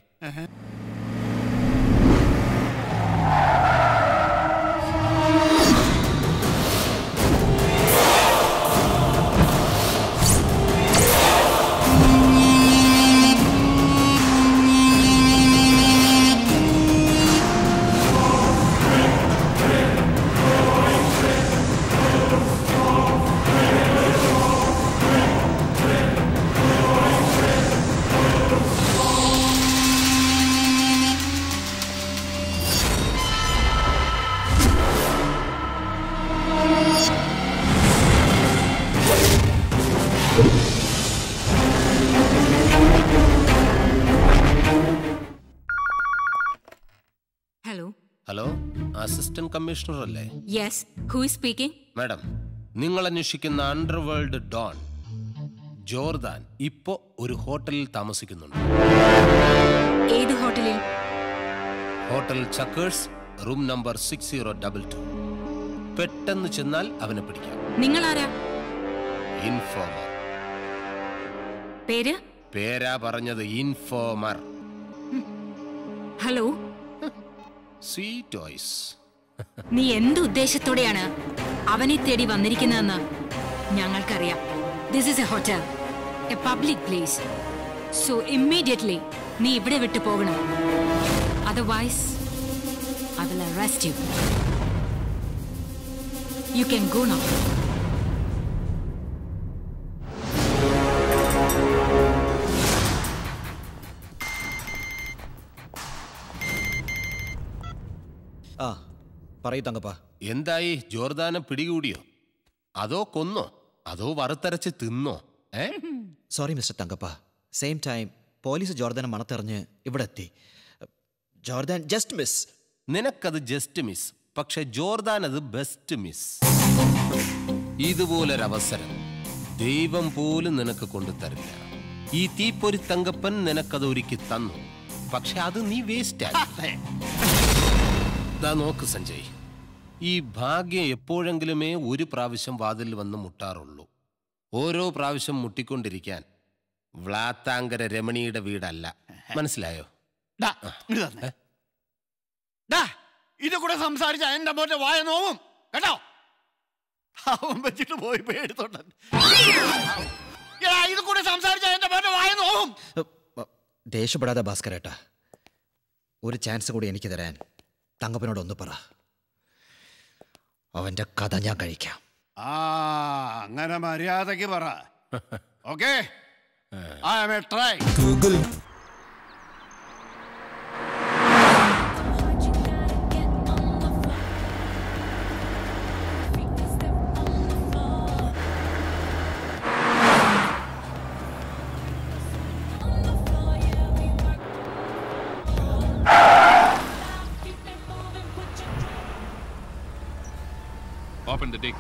Speaker 6: ഹലോ
Speaker 12: ഹലോ അസിസ്റ്റന്റ് കമ്മീഷണർ അല്ലേ
Speaker 6: yes who is speaking
Speaker 12: madam നിങ്ങൾ അന്വേഷിക്കുന്ന അണ്ടർവേൾഡ് ഡോൺ ജോർദാൻ ഇപ്പോ ഒരു ഹോട്ടലിൽ താമസിക്കുന്നുണ്ട്
Speaker 6: ഏത് ഹോട്ടലിൽ
Speaker 12: hotel Chuckers room number six zero double two പെട്ടെന്ന് ചെന്നാൽ അവനെ പിടിക്കാം
Speaker 6: നിങ്ങൾ ആരാ
Speaker 12: ഇൻഫോമർ
Speaker 6: പേര്
Speaker 12: പേരാ പറഞ്ഞത് ഇൻഫോമർ
Speaker 6: ഹലോ
Speaker 12: സ്വീറ്റ് വോയിസ്
Speaker 6: നീ എന്ത് ഉദ്ദേശത്തോടെയാണ് അവനെ തേടി വന്നിരിക്കുന്നതെന്ന് ഞങ്ങൾക്കറിയാം this is a hotel a public place so immediately നീ ഇവിടെ വിട്ടു പോകണം otherwise I will arrest you you can go now
Speaker 11: ആ പറയൂ തങ്കപ്പ
Speaker 12: എന്തായി ജോർദാനെ പിടികൂടിയോ അതോ കൊന്നോ അതോ വറുത്തരച്ച് തിന്നോ ഏ
Speaker 11: sorry mister Thankappa same time police ജോർദാനെ മണത്തെറിഞ്ഞ് ഇവിടെ എത്തി ജോർദാൻ ജസ്റ്റ് മിസ്
Speaker 12: നിനക്കത് ജസ്റ്റ് മിസ് പക്ഷെ ജോർദാൻ അത് ബെസ്റ്റ് മിസ് ഇതുപോലൊരവസരം ദൈവം പോലും നിനക്ക് കൊണ്ടുതരില്ല ഈ തീപ്പൊരി തങ്കപ്പൻ നിനക്കത് ഒരുക്കി തന്നു പക്ഷെ അത് നീ വേസ്റ്റ് ആയി ദാ നോക്ക് സഞ്ജയ് ഈ ഭാഗ്യം എപ്പോഴെങ്കിലുമേ ഒരു പ്രാവശ്യം വാതിൽ വന്ന് മുട്ടാറുള്ളൂ ഓരോ പ്രാവശ്യം മുട്ടിക്കൊണ്ടിരിക്കാൻ വ്ളാത്താങ്കര രമണിയുടെ വീടല്ല മനസ്സിലായോ
Speaker 1: ഡാ, ഇങ്ങട് തന്നെ. ഡാ, ഇത് കൂടെ സംസാരിച്ച എന്റെ മോന്റെ വായ നോവും കേട്ടോ അവൻ വെച്ചിട്ട് പോയി പേടിത്തോട്ടൻ എടാ, ഇത് കൂടെ സംസാരിച്ച എന്റെ മോന്റെ വായ നോവും
Speaker 11: ദേഷ്യപ്പെടാതെ ഭാസ്കരേട്ടാ ഒരു ചാൻസ് കൂടി എനിക്ക് തരാൻ തങ്കപ്പനോട് ഒന്ന് പറ അവന്റെ കഥ ഞാൻ കഴിക്കാം
Speaker 1: ആ അങ്ങനെ മര്യാദക്ക് പറ okay I am a try
Speaker 9: Google
Speaker 15: Open the dick.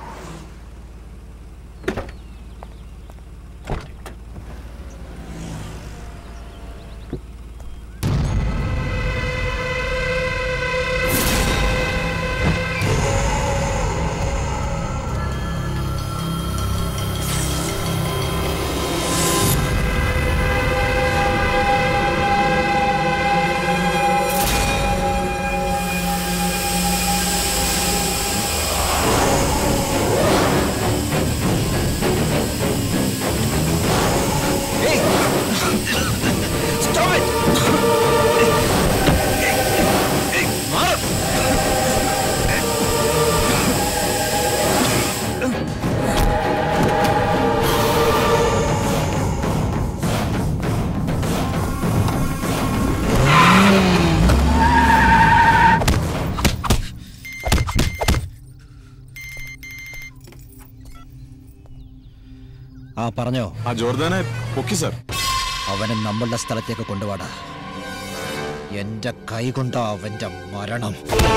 Speaker 11: ആ പറഞ്ഞോ
Speaker 10: ആ ജോർദാനെ പൊക്കി സർ
Speaker 11: അവനെ നമ്മളുടെ സ്ഥലത്തേക്ക് കൊണ്ടുപോടാ എന്റെ കൈ കൊണ്ട് അവന്റെ മരണം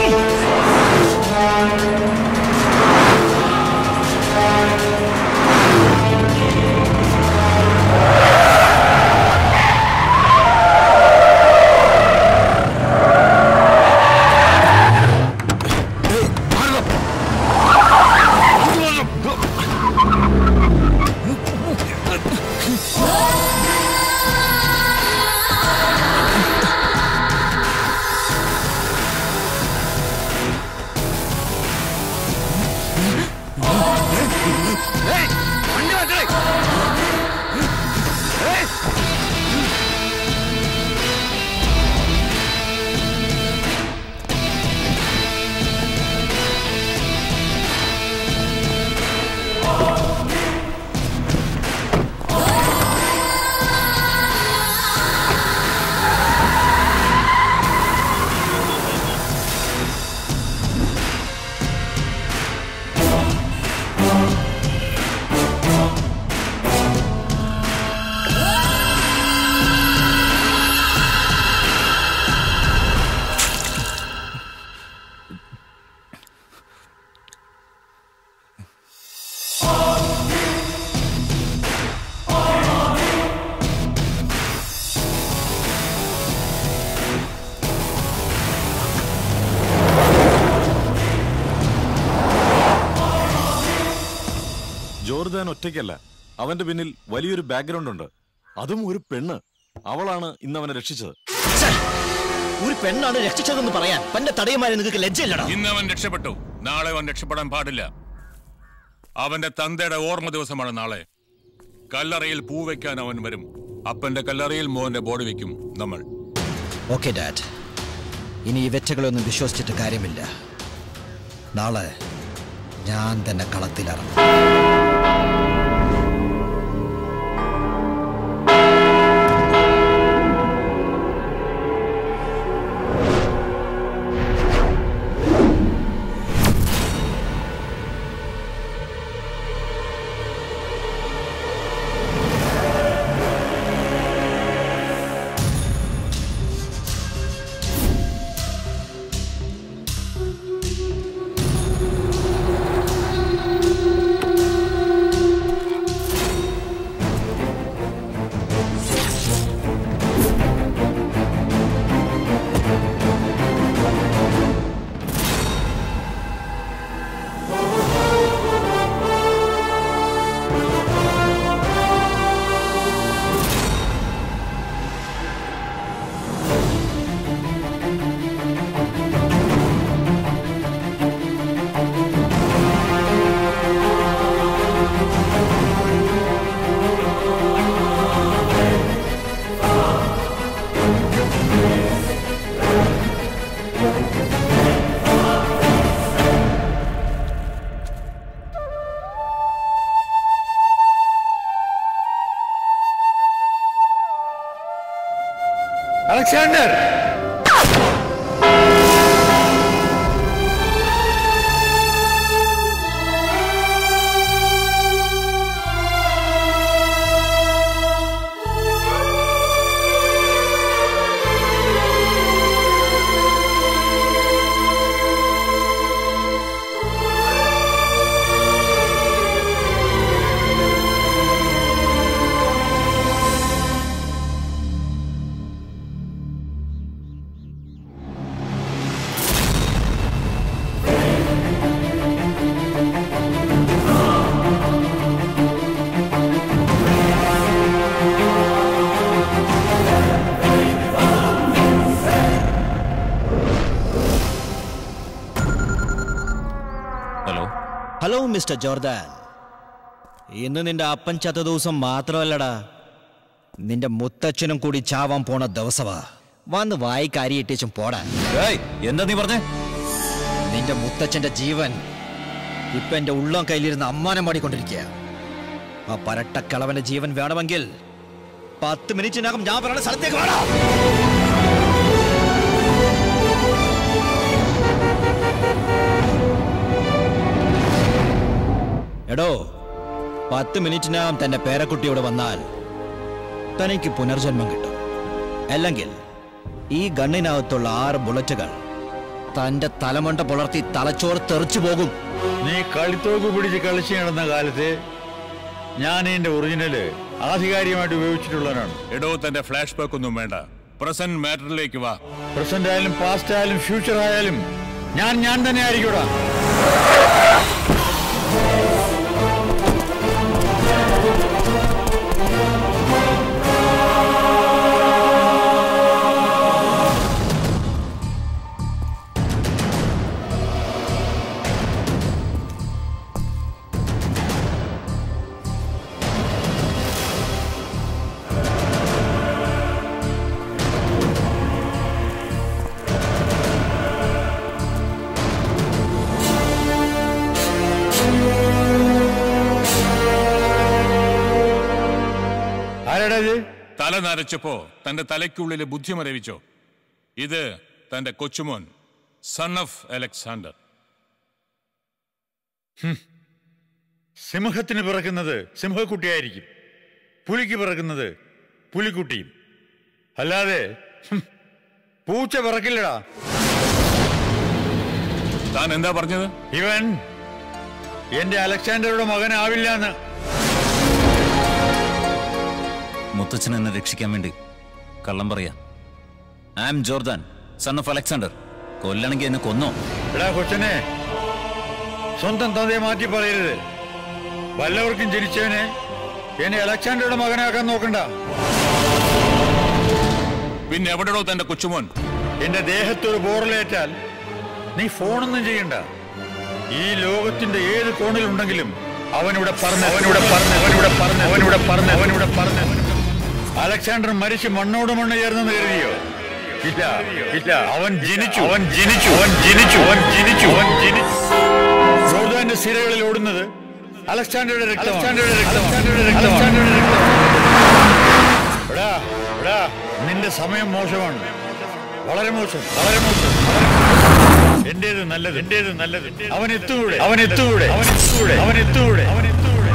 Speaker 10: ജോർദാൻ ഒറ്റയ്ക്കല്ല അവന്റെ പിന്നിൽ വലിയൊരു ബാക്ക്ഗ്രൗണ്ട് ഉണ്ട് അതും ഒരു പെണ്ണ് അവളാണ് ഇന്ന് അവനെ രക്ഷിച്ചത്
Speaker 11: ഒരു പെണ്ണാണ് രക്ഷിച്ചതെന്ന് പറയാൻ പന്റെ തടയുമാരെ നിങ്ങൾക്ക് ലജ്ജയില്ലടാ
Speaker 2: ഇന്ന് അവൻ രക്ഷപ്പെട്ടു നാളെ അവൻ രക്ഷപ്പെടാൻ പാടില്ല അവന്റെ തന്തയുടെ ഓർമ്മ ദിവസമാണ് നാളെ കല്ലറയിൽ പൂ വെക്കാൻ അവൻ വരും അപ്പന്റെ കല്ലറയിൽ മോന്റെ ബോഡി വെക്കും നമ്മൾ
Speaker 11: ഓക്കെ ഡാഡ് ഇനി ഈ വെറ്റകളൊന്നും വിശ്വസിച്ചിട്ട് കാര്യമില്ല നാളെ ഞാൻ തന്നെ കളത്തിലിറങ്ങും
Speaker 9: Alexander
Speaker 7: hello
Speaker 11: hello mister Jordan ഇന്ന് നിന്റെ അപ്പൻ ചത്ത ദിവസം മാത്രമല്ലടാ നിന്റെ മുത്തച്ഛനും കൂടി ചാവാൻ പോണ ദിവസമാ വന്ന് വായി കരിയിട്ടേച്ചും പോടാ
Speaker 7: എന്താ നീ പറഞ്ഞേ
Speaker 11: നിന്റെ മുത്തച്ഛന്റെ ജീവൻ ഇപ്പൊ എന്റെ ഉള്ളം കയ്യിലിരുന്ന് അമ്മാനം പാടിക്കൊണ്ടിരിക്കുക ആ പരട്ട കിളവന്റെ ജീവൻ വേണമെങ്കിൽ പത്ത് മിനിറ്റിനകം ഞാൻ പറയുന്ന സ്ഥലത്തേക്ക് വേണം എടോ പത്ത് മിനിറ്റിനകം തന്റെ പേരക്കുട്ടിയോട് വന്നാൽ തനിക്ക് പുനർജന്മം കിട്ടും അല്ലെങ്കിൽ ഈ ഗണ്ണിനകത്തുള്ള ആറ് ബുള്ളറ്റുകൾ തന്റെ തലമണ്ട പുലർത്തി തലച്ചോറ് തെറിച്ചു പോകും
Speaker 17: നീ കളിത്തോക്ക് പിടിച്ച് കളിച്ച് നടന്ന കാലത്ത് ഞാൻ എന്റെ ഒറിജിനല് ആധികാരികമായിട്ട് ഉപയോഗിച്ചിട്ടുള്ളവനാണ്
Speaker 2: എടോ തന്റെ ഫ്ലാഷ് ബാക്ക് ഒന്നും വേണ്ട പ്രസന്റ് മാറ്ററിലേക്ക് വാ
Speaker 17: പ്രസന്റ് ആയാലും പാസ്റ്റ് ആയാലും ഫ്യൂച്ചർ ആയാലും ഞാൻ ഞാൻ തന്നെ ആയിരിക്കൂടാ ആരാടാ ഇത്
Speaker 2: തല നരച്ചപ്പോ തന്റെ തലയ്ക്കുള്ളിലെ ബുദ്ധി മരവിച്ചോ ഇത് തന്റെ കൊച്ചുമോൻ സൺ ഓഫ് അലക്സാണ്ടർ
Speaker 17: സിംഹത്തിന് പിറക്കുന്നത് സിംഹക്കുട്ടിയായിരിക്കും പുലിക്ക് പിറക്കുന്നത് പുലിക്കുട്ടിയും അല്ലാതെ ഹും, പൂച്ച പിറക്കില്ലടാ
Speaker 2: താൻ എന്താ പറഞ്ഞത്
Speaker 17: ഇവൻ എന്റെ അലക്സാണ്ടറുടെ മകനാവില്ല എന്ന്
Speaker 7: മുത്തച്ഛൻ എന്നെ രക്ഷിക്കാൻ വേണ്ടി കള്ളം പറയാ I am Jordan son of Alexander കൊല്ലണമെങ്കിൽ എന്നെ കൊന്നോ
Speaker 17: എടാ കൊച്ചനെ സ്വന്തം തന്തയെ മാറ്റി പറയരുത് വല്ലവർക്കും ജനിച്ചവനെ എന്നെ അലക്സാണ്ടറുടെ മകനാക്കാൻ നോക്കണ്ട
Speaker 2: പിന്നെ എവിടെയോ തന്റെ കൊച്ചുമോൻ
Speaker 17: എന്റെ ദേഹത്തൊരു ബോറലേറ്റാൽ നീ ഫോണൊന്നും ചെയ്യണ്ട ഈ ലോകത്തിന്റെ ഏത് കോണിലുണ്ടെങ്കിലും അവനിവിടെ പറഞ്ഞ് അവനിവിടെ പറഞ്ഞ് അവനിവിടെ പറഞ്ഞ് അവനിവിടെ പറഞ്ഞ് അവനിവിടെ പറഞ്ഞ് അലക്സാണ്ടർ മരിച്ച് മണ്ണോട് മണ്ണ് ചേർന്നെന്ന് കരുതിയോ ഇല്ല ഇല്ല അവൻ ജനിച്ചു അവൻ ജനിച്ചു അവൻ ജനിച്ചു അവൻ ജനിച്ചു അവൻ ജനിച്ചു ജോർദാന്റെ സിരകളിൽ ഓടുന്നത് അലക്സാണ്ടറുടെ രക്തം അലക്സാണ്ടറുടെ രക്തം അലക്സാണ്ടറുടെ രക്തം അലക്സാണ്ടറുടെ രക്തം എടാ എടാ നിന്റെ സമയം മോശമാണ് വളരെ മോശം വളരെ മോശം എന്റേത് നല്ലത് എന്റേത് നല്ലത് അവൻ എത്തൂടെ അവൻ എത്തൂടെ അവൻ എത്തൂടെ അവൻ എത്തൂടെ അവൻ എത്തൂടെ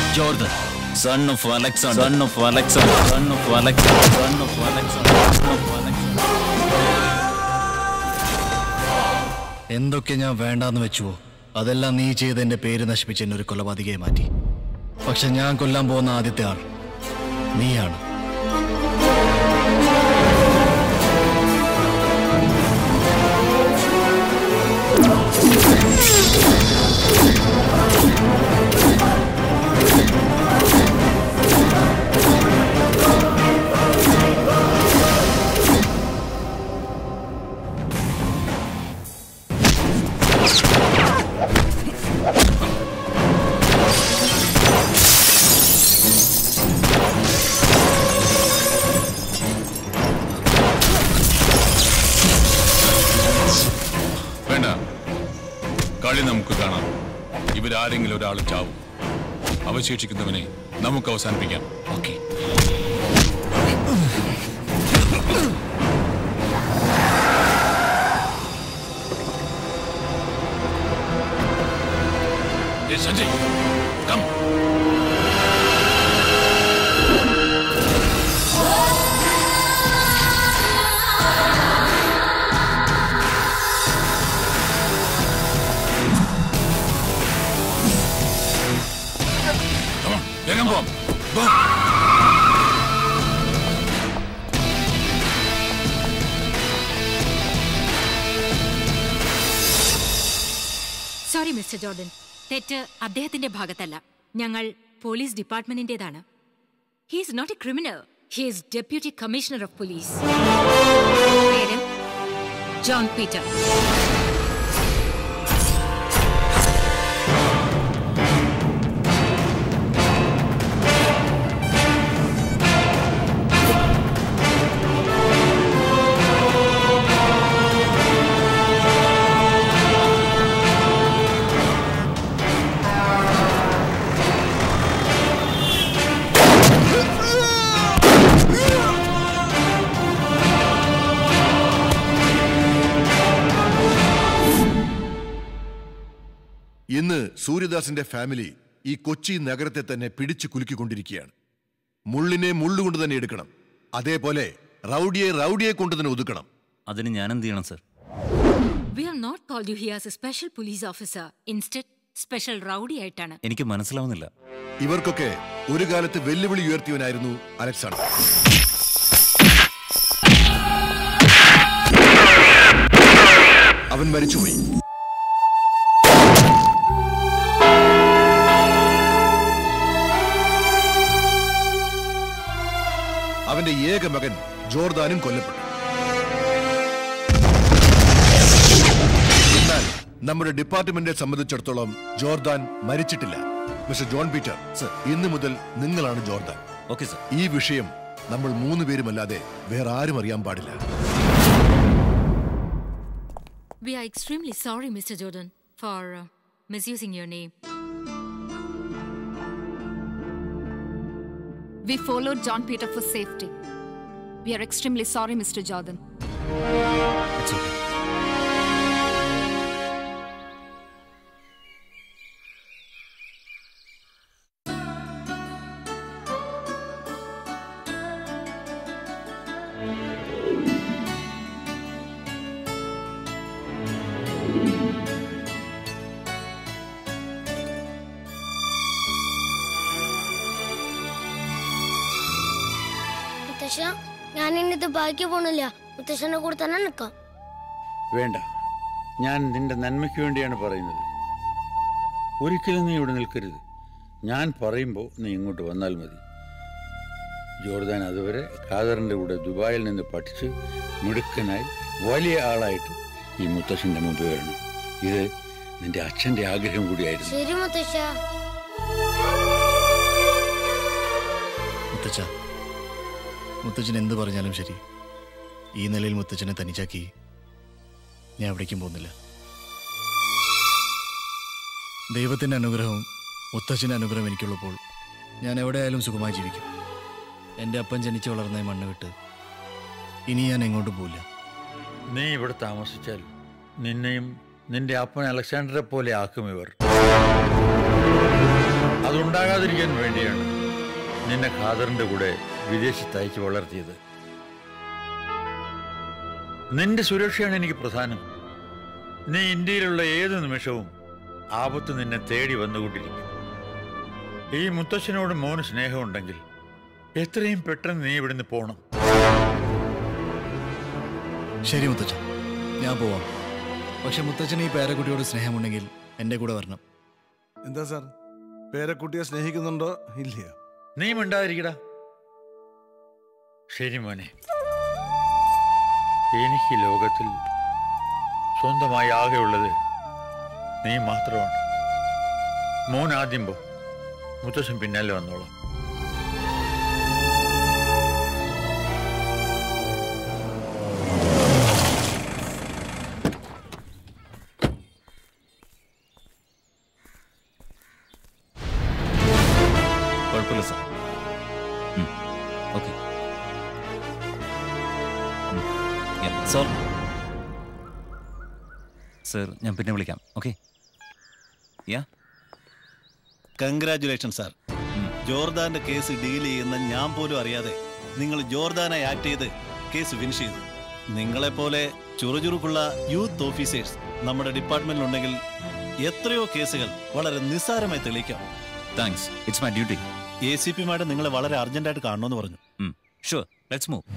Speaker 7: Jordan son of Alexander son of Alexander son of Alexander son of Alexander son of Alexander
Speaker 5: എന്തൊക്കെ ഞാൻ വേണ്ടാന്ന് വെച്ചുവോ അതെല്ലാം നീ ചെയ്ത് എന്റെ പേര് നശിപ്പിച്ച് എന്നെ ഒരു കൊലപാതകയെ മാറ്റി പക്ഷെ ഞാൻ കൊല്ലാൻ പോകുന്ന ആദ്യത്തെ ആൾ നീയാണ്
Speaker 2: വേണ്ട കളി നമുക്ക് കാണാം ഇവരാരെങ്കിലും ഒരാൾ ചാവും അവശേഷിക്കുന്നവനെ നമുക്ക് അവസാനിപ്പിക്കാം ഓക്കെ സഞ്ജയ് കം വേഗം പോവാം Go.
Speaker 6: സോറി മിസ്റ്റർ ജോർഡൻ തെറ്റ് അദ്ദേഹത്തിന്റെ ഭാഗത്തല്ല ഞങ്ങൾ പോലീസ് ഡിപ്പാർട്ട്മെന്റിന്റേതാണ് he's not a criminal he's deputy commissioner of police പേര് ജോൺ പീറ്റർ
Speaker 3: ഇന്ന് സൂര്യദാസിന്റെ ഫാമിലി ഈ കൊച്ചി നഗരത്തെ തന്നെ പിടിച്ചു കുലുക്കിക്കൊണ്ടിരിക്കുകയാണ് മുള്ളിനെ മുള്ളുകൊണ്ട് തന്നെ എടുക്കണം അതേപോലെ റൗഡിയെ റൗഡിയെ കൊണ്ട് തന്നെ ഒതുക്കണം
Speaker 7: അതിന് ഞാൻ എന്ത് ചെയ്യണം sir
Speaker 6: we are not called you here as a special police officer instead special rowdy ആയിട്ടാണ്
Speaker 7: എനിക്ക് മനസ്സിലാവുന്നില്ല
Speaker 3: ഇവർക്കൊക്കെ ഒരു കാലത്ത് വെല്ലുവിളി ഉയർത്തിയവനായിരുന്നു അലക്സാണ്ടർ അവൻ മരിച്ചുപോയി അവന്റെ ഏക മകൻ ജോർദാനും കൊല്ലപ്പെട്ടു എന്നാൽ നമ്മുടെ ഡിപ്പാർട്ട്മെന്റിനെ സംബന്ധിച്ചിടത്തോളം ജോർദാൻ മരിച്ചിട്ടില്ല മിസ്റ്റർ ജോൺ പീറ്റർ ഇന്ന് മുതൽ നിങ്ങളാണ് ജോർദാൻ
Speaker 7: ഓക്കെ സർ
Speaker 3: ഈ വിഷയം നമ്മൾ മൂന്ന് പേരുമല്ലാതെ വേറെ ആരും അറിയാൻ പാടില്ല
Speaker 6: We are extremely sorry, Mr. Jordan, for uh, misusing your name.
Speaker 18: We followed John Peter for safety. We are extremely sorry, Mr. Jordan.
Speaker 19: മുത്തശ്ശ ഞാൻ ഇനി ദുബായിക്ക് പോണില്ല മുത്തശ്ശന്റെ കൂടെ തന്നെ നിൽക്കാം
Speaker 17: വേണ്ട ഞാൻ നിന്റെ നന്മയ്ക്ക് വേണ്ടിയാണ് പറയുന്നത് ഒരിക്കലും നീ ഇവിടെ നിൽക്കരുത് ഞാൻ പറയുമ്പോൾ നീ ഇങ്ങോട്ട് വന്നാൽ മതി ജോർദാൻ അതുവരെ ഖാദറിന്റെ കൂടെ ദുബായിൽ നിന്ന് പഠിച്ച് മിടുക്കനായി വലിയ ആളായിട്ട് ഈ മുത്തശ്ശന്റെ മുമ്പ് വരണം ഇത് നിന്റെ അച്ഛന്റെ ആഗ്രഹം കൂടിയായിരുന്നു
Speaker 19: ശരി മുത്തശ്ശ
Speaker 5: മുത്തച്ഛ മുത്തച്ഛൻ എന്ത് പറഞ്ഞാലും ശരി ഈ നിലയിൽ മുത്തച്ഛനെ തനിച്ചാക്കി ഞാൻ എവിടേക്കും പോകുന്നില്ല ദൈവത്തിന്റെ അനുഗ്രഹവും മുത്തച്ഛന്റെ അനുഗ്രഹം എനിക്കുള്ളപ്പോൾ ഞാൻ എവിടെയായാലും സുഖമായി ജീവിക്കും എൻ്റെ അപ്പൻ ജനിച്ചു വളർന്ന ഈ മണ്ണ് വിട്ട് ഇനി ഞാൻ എങ്ങോട്ടും പോവില്ല
Speaker 17: നീ ഇവിടെ താമസിച്ചാൽ നിന്നെയും നിന്റെ അപ്പൻ അലക്സാണ്ടറെ പോലെ ആക്കും ഇവർ അതുണ്ടാകാതിരിക്കാൻ വേണ്ടിയാണ് നിന്നെ ഖാദറിന്റെ കൂടെ വിദേശത്ത് അയച്ചു വളർത്തിയത് നിന്റെ സുരക്ഷയാണ് എനിക്ക് പ്രധാനം നീ ഇന്ത്യയിലുള്ള ഏത് നിമിഷവും ആപത്ത് നിന്നെ തേടി വന്നുകൊണ്ടിരിക്കും ഈ മുത്തശ്ശനോട് മോന് സ്നേഹമുണ്ടെങ്കിൽ എത്രയും പെട്ടെന്ന് നീ ഇവിടുന്ന് പോണം
Speaker 20: ശരി മുത്തച്ഛൻ ഞാൻ പോവാം പക്ഷെ മുത്തച്ഛന് ഈ പേരക്കുട്ടിയോട് സ്നേഹമുണ്ടെങ്കിൽ എൻ്റെ കൂടെ വരണം
Speaker 21: എന്താ സാർ പേരക്കുട്ടിയെ സ്നേഹിക്കുന്നുണ്ടോ ഇല്ലയോ
Speaker 17: നീ മിണ്ടാതിരിക്കടാ ശരി മോനെ എനിക്ക് ഈ ലോകത്തിൽ സ്വന്തമായി ആകെയുള്ളത് നീ മാത്രമാണ് മോൻ ആദ്യം പോ മുത്തശ്ശൻ പിന്നാലെ വന്നോളാം
Speaker 7: കുഴപ്പമില്ല സാർ ഓക്കെ സാർ സാർ ഞാൻ പിന്നെ വിളിക്കാം ഓക്കെ യാ
Speaker 4: കൺഗ്രാറ്റുലേഷൻ സാർ ജോർദാന്റെ കേസ് ഡീൽ ചെയ്യുന്ന ഞാൻ പോലും അറിയാതെ നിങ്ങൾ ജോർദാനായി ആക്ട് ചെയ്ത് കേസ് ഫിനിഷ് ചെയ്തു നിങ്ങളെപ്പോലെ ചുറുചുറുക്കുള്ള യൂത്ത് ഓഫീസേഴ്സ് നമ്മുടെ ഡിപ്പാർട്ട്മെന്റിലുണ്ടെങ്കിൽ എത്രയോ കേസുകൾ വളരെ നിസ്സാരമായി തെളിയിക്കാം
Speaker 7: thanks it's my duty
Speaker 4: A C P madam നിങ്ങളെ വളരെ അർജന്റായിട്ട് കാണണമെന്ന് പറഞ്ഞു
Speaker 7: ഷുവർ ലെറ്റ്സ് മൂവ്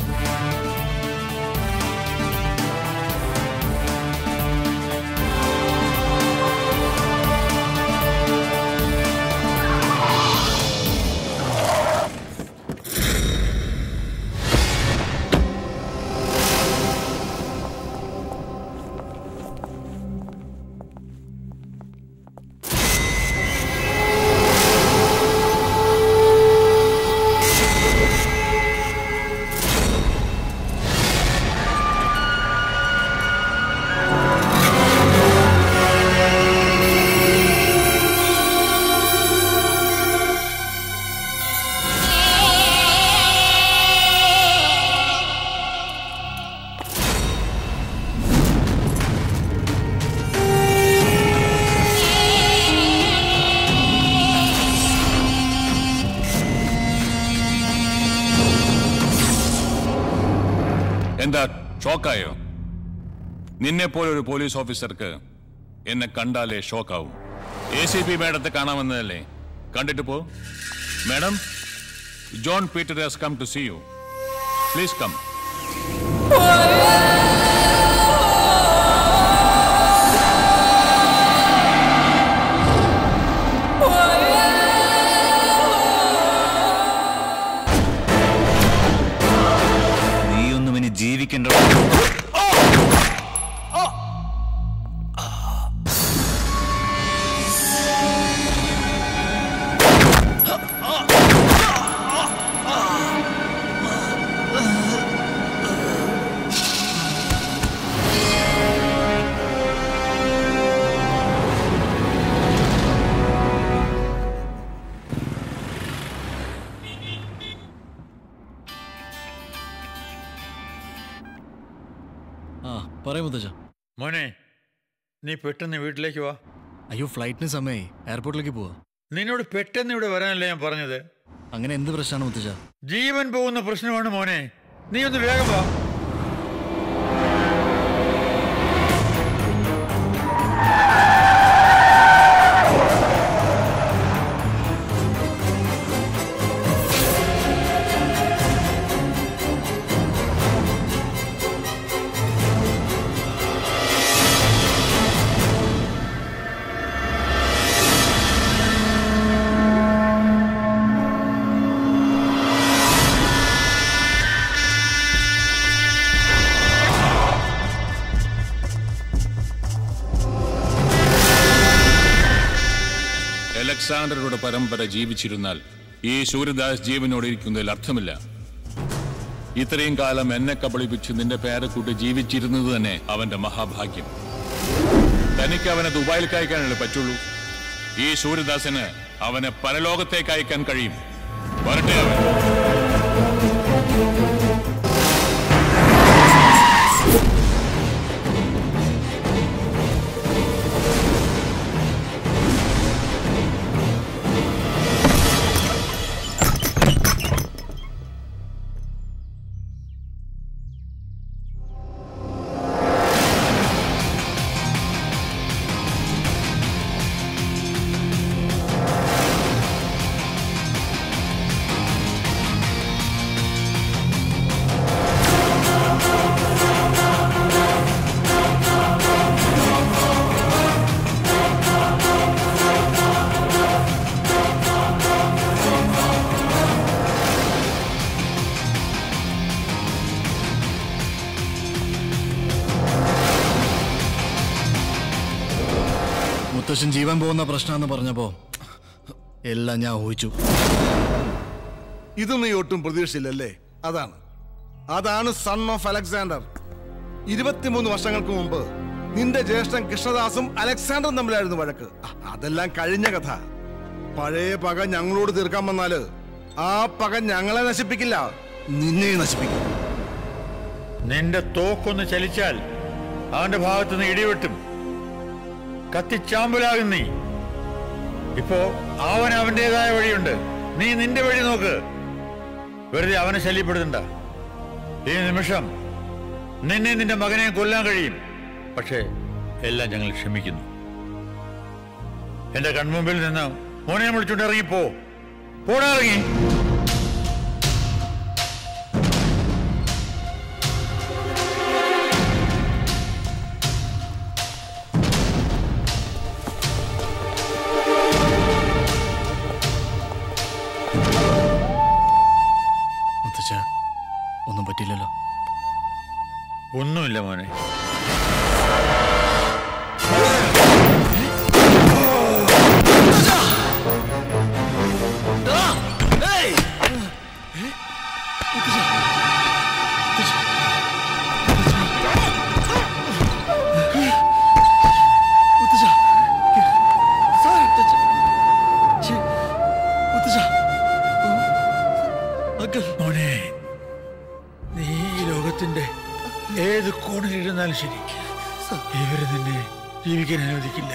Speaker 2: എന്താ ഷോക്കായോ നിന്നെ പോലെ ഒരു പോലീസ് ഓഫീസർക്ക് എന്നെ കണ്ടാലേ ഷോക്കാവും എ സി പി മേഡത്തെ കാണാമെന്നതല്ലേ കണ്ടിട്ട് പോ madam John Peter has come to see you please come
Speaker 7: നീയൊന്നും ഇനി ജീവിക്കേണ്ട
Speaker 20: ആ പറയും മുത്തച്ഛ
Speaker 17: മോനെ നീ പെട്ടെന്ന് വീട്ടിലേക്ക് വാ
Speaker 20: അയ്യോ ഫ്ലൈറ്റിന് സമയമായി എയർപോർട്ടിലേക്ക് പോവാ
Speaker 17: നിന്നോട് പെട്ടെന്ന് ഇവിടെ വരാനല്ലേ ഞാൻ പറഞ്ഞത്
Speaker 20: അങ്ങനെ എന്ത് പ്രശ്നമാണ് മുത്തച്ഛ
Speaker 17: ജീവൻ പോകുന്ന പ്രശ്നമാണ് മോനെ നീ ഒന്ന് വേഗം വാ
Speaker 2: അലക്സാണ്ടറുടെ പരമ്പര ജീവിച്ചിരുന്നാൽ ഈ സൂര്യദാസ് ജീവനോടെ ഇരിക്കുന്നതിൽ അർത്ഥമില്ല ഇത്രയും കാലം എന്നെ കബളിപ്പിച്ച് നിന്റെ പേരക്കൂട്ടി ജീവിച്ചിരുന്നത് തന്നെ അവന്റെ മഹാഭാഗ്യം തനിക്ക് അവനെ ദുബായിലേക്ക് അയക്കാനല്ലേ പറ്റുള്ളൂ ഈ സൂര്യദാസന് അവനെ പരലോകത്തേക്ക് അയക്കാൻ കഴിയും വരട്ടെ അവൻ
Speaker 20: മുത്തശ്ശൻ ജീവൻ പോകുന്ന പ്രശ്നമെന്ന് പറഞ്ഞപ്പോ എല്ലാം ഞാൻ ഊഹിച്ചു
Speaker 21: ഇത് നീ ഒട്ടും പ്രതീക്ഷിച്ചില്ലല്ലേ അതാണ് അതാണ് സൺ ഓഫ് അലക്സാണ്ടർ ഇരുപത്തിമൂന്ന് വർഷങ്ങൾക്ക് മുമ്പ് നിന്റെ ജ്യേഷ്ഠൻ കൃഷ്ണദാസും അലക്സാണ്ടറും തമ്മിലായിരുന്നു വഴക്ക് അ- അതെല്ലാം കഴിഞ്ഞ കഥ പഴയ പക ഞങ്ങളോട് തീർക്കാൻ വന്നാല് ആ പക ഞങ്ങളെ നശിപ്പിക്കില്ല നിന്നെ നശിപ്പിക്കും
Speaker 17: നിന്റെ തോക്കൊന്ന് ചലിച്ചാൽ അവന്റെ ഭാഗത്ത് നിന്ന് ഇടിവെട്ടും കത്തിച്ചാമ്പലാകും നീ ഇപ്പോ അവൻ അവന്റേതായ വഴിയുണ്ട് നീ നിന്റെ വഴി നോക്ക് വെറുതെ അവനെ ശല്യപ്പെടുത്തണ്ട ഈ നിമിഷം നിന്നെ നിന്റെ മകനെ കൊല്ലാൻ കഴിയും പക്ഷേ എല്ലാം ഞങ്ങൾ ക്ഷമിക്കുന്നു എന്റെ കൺമുമ്പിൽ നിന്ന് മോനെ വിളിച്ചുകൊണ്ട് ഇറങ്ങിപ്പോ പോടാ ഇറങ്ങി
Speaker 20: മുത്തച്ഛ ഒന്നും പറ്റില്ലല്ലോ
Speaker 17: ഒന്നുമില്ല മോനെ മോനെ നീ ഈ ലോകത്തിന്റെ ഏത് കോണിലിരുന്നാലും ശരി ഇവര് നിന്നെ ജീവിക്കാൻ അനുവദിക്കില്ല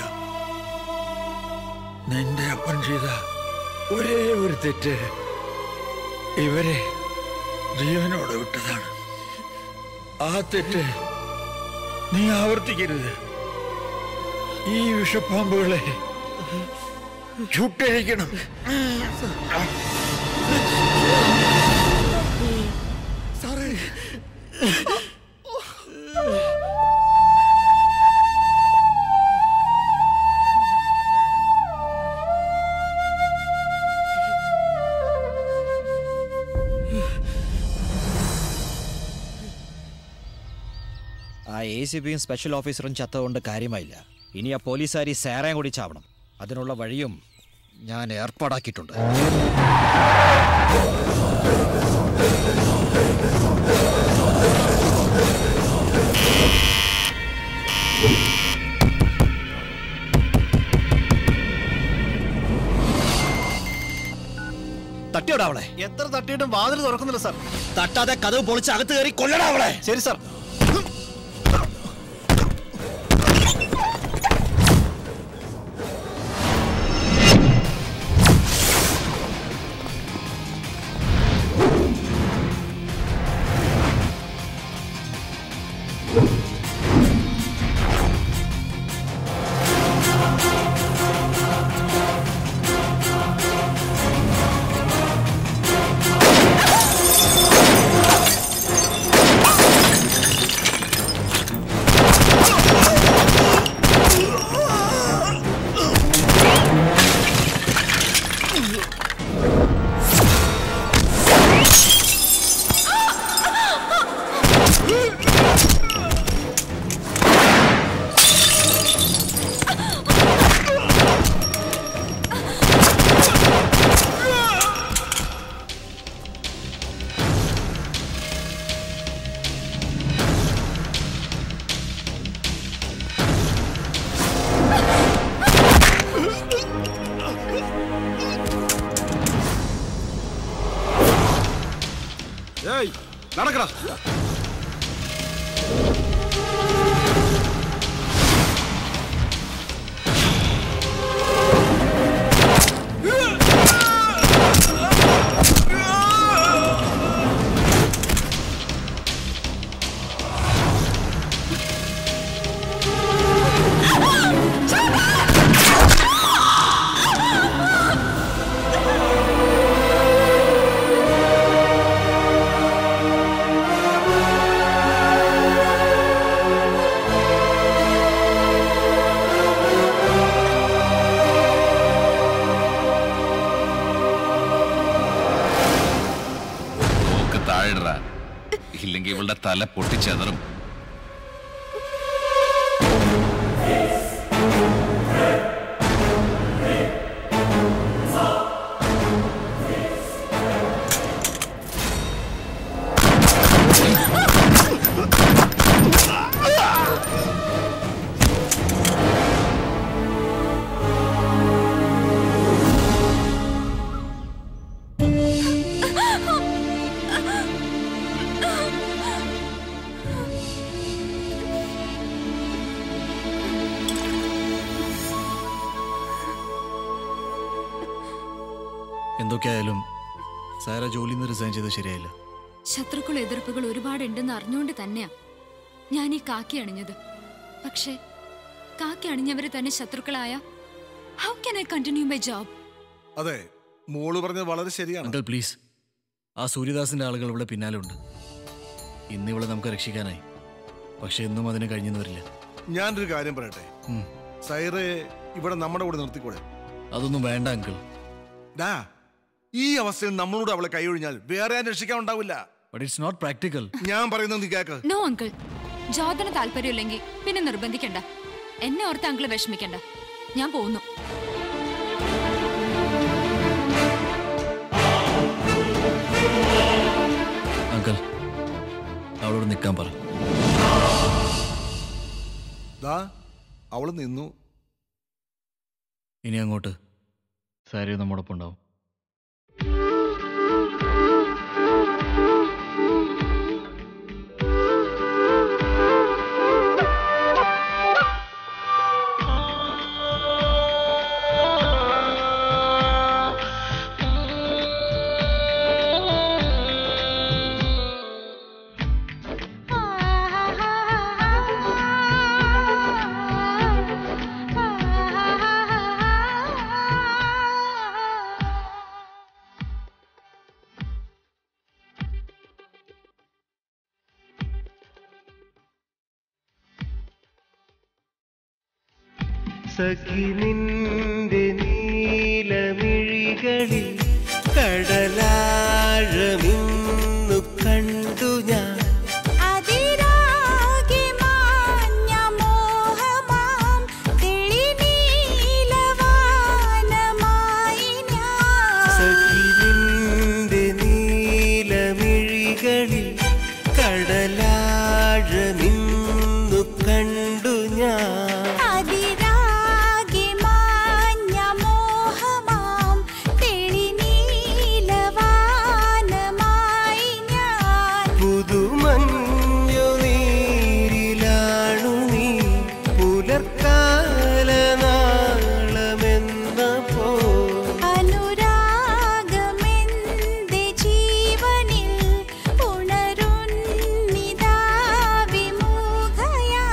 Speaker 17: നിന്റെ അപ്പൻ ചെയ്ത ഒരേ ഒരു തെറ്റ് ഇവരെ ജീവനോടെ വിട്ടതാണ് ആ തെറ്റ് നീ ആവർത്തിക്കരുത് ഈ വിഷപ്പാമ്പുകളെ ചുട്ടഴിക്കണം
Speaker 21: സാറേ
Speaker 11: ആ എ സി പിയും സ്പെഷ്യൽ ഓഫീസറും ചത്തതുകൊണ്ട് കാര്യമായില്ല ഇനി ആ പോലീസുകാരി സേറയും കൂടി ചാവണം അതിനുള്ള വഴിയും ഞാൻ ഏർപ്പാടാക്കിയിട്ടുണ്ട് തട്ടിയോടാ അവളെ
Speaker 8: എത്ര തട്ടിയിട്ടും വാതിൽ തുറക്കുന്നില്ല സാർ
Speaker 11: തട്ടാതെ കഥവ് പൊളിച്ച് അകത്ത് കയറി കൊല്ലടാ അവളെ
Speaker 8: ശരി സാർ
Speaker 21: ഏയ് നടക്കടാ
Speaker 15: നോക്ക് താഴെടാ ഇല്ലെങ്കിൽ ഇവളുടെ തല പൊട്ടിച്ചെതറും
Speaker 20: എന്തൊക്കെയായാലും സാര ജോലിയിൽ നിന്ന് റിസൈൻ ചെയ്ത് ശരിയായില്ല
Speaker 18: ശത്രുക്കൾ എതിർപ്പുകൾ ഒരുപാടുണ്ടെന്ന് അറിഞ്ഞുകൊണ്ട് തന്നെയാ ഞാൻ ഈ കാക്കി അണിഞ്ഞത് പക്ഷേ കാക്കി അണിഞ്ഞവര് തന്നെ ശത്രുക്കളായ how can I continue my job
Speaker 21: അതെ മോള് പറഞ്ഞത് വളരെ ശരിയാണ്
Speaker 20: അങ്കിൾ പ്ലീസ് ആ സൂര്യദാസിന്റെ ആളുകൾ ഇവിടെ പിന്നാലെ ഉണ്ട് ഇന്ന് ഇവിടെ നമുക്ക് രക്ഷിക്കാനായി പക്ഷെ എന്നും അതിന് കഴിഞ്ഞെന്ന് വരില്ല
Speaker 21: ഞാനൊരു കാര്യം പറയട്ടെ
Speaker 20: ഉം.
Speaker 21: സൈറെ ഇവിടെ നമ്മുടെ കൂടെ നിർത്തിക്കൂടെ
Speaker 20: അതൊന്നും വേണ്ട അങ്കിൾ
Speaker 21: ഡാ ഈ അവസ്ഥയിൽ നമ്മളോട് അവളെ കൈയൊഴിഞ്ഞാൽ വേറെ ആരും രക്ഷിക്കാൻ ഉണ്ടാവില്ല
Speaker 20: ബട്ട് ഇറ്റ്സ് നോട്ട് പ്രാക്ടിക്കൽ
Speaker 21: ഞാൻ പറയുന്നത് നീ കേക്ക്
Speaker 18: നോ അങ്കിൾ ജോർദന് താല്പര്യമില്ലെങ്കിൽ പിന്നെ നിർബന്ധിക്കണ്ട എന്നെ ഓർത്ത് അങ്കിള് വിഷമിക്കണ്ട ഞാൻ പോകുന്നു
Speaker 20: അങ്കിൾ അവളോട് നിൽക്കാൻ പറ
Speaker 21: ദാ അവള് നിന്നു
Speaker 20: ഇനി അങ്ങോട്ട് സാരി നമ്മോടൊപ്പം ഉണ്ടാവും
Speaker 9: സഖിനിന്റെ നീലമിഴികളിൽ കടലാഴമിന്നു കണ്ടു ഞാൻ
Speaker 14: അതിരാകെ മാഞ്ഞ മോഹമാം തെളിനീലവാനമായി ഞാൻ
Speaker 9: സഖിനിന്റെ നീലമിഴികളിൽ കടലാഴമിന്നു കണ്ടു ഞാൻ
Speaker 14: അതിരാകെ മാഞ്ഞ മോഹമാം തെളിനീലവാനമായി ഞാൻ
Speaker 9: പുതുമഞ്ഞു നീരിലാണു നീ പുലർക്കാല നാളമെന്ന പോ
Speaker 14: അനുരാഗമെന്റെ ജീവനിൽ ഉണരുന്നിതാ വിമുഖയാ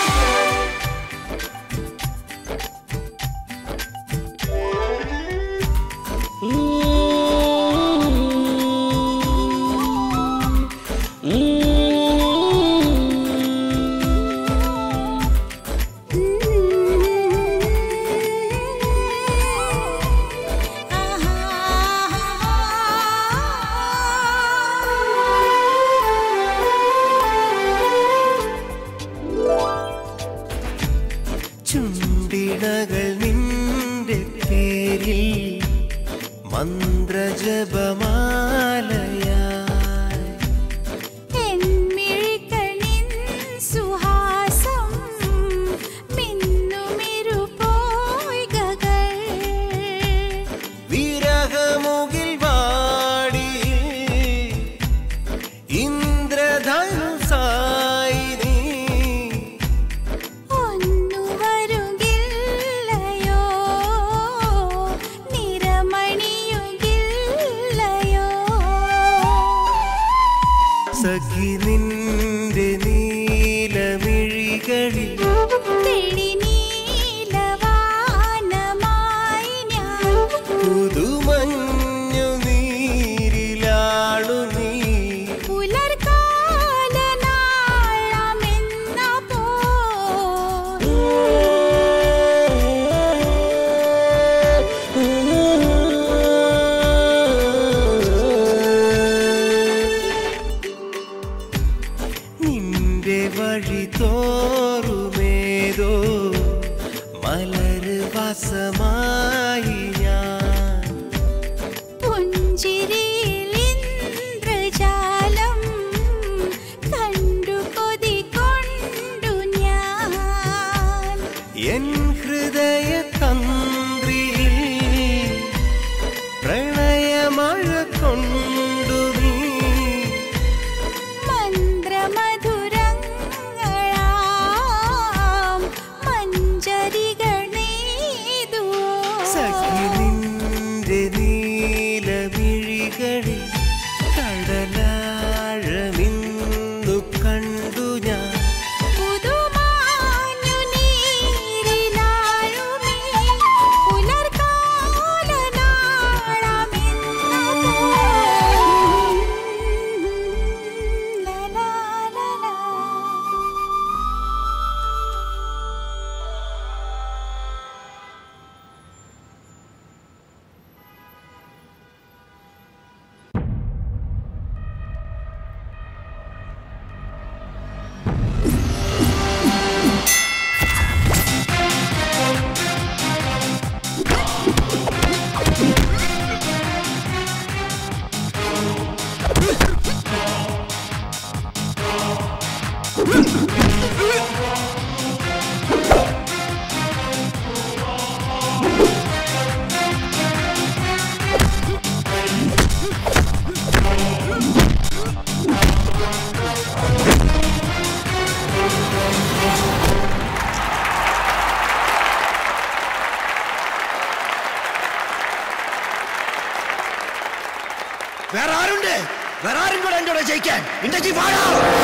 Speaker 9: ചുണ്ടിണകൾ നിന്റെ പേരിൽ മന്ത്രജപമാലയാ
Speaker 14: എന്മിഴികളിൻ സുഹാസം മിന്നുമിരുപോയ്കകൾ
Speaker 9: വിരഹമുകിൽ വാടി ഇന്ദ്രധനുസായി നീ
Speaker 14: ഒന്നു വരുകില്ലയോ നിറമണിയുകില്ലയോ
Speaker 11: വേറെ ആരുണ്ട് വേറെ ആരും കൂടെ എന്റെ കൂടെ ജയിക്കാൻ ഇണ്ടച്ചി വാടാ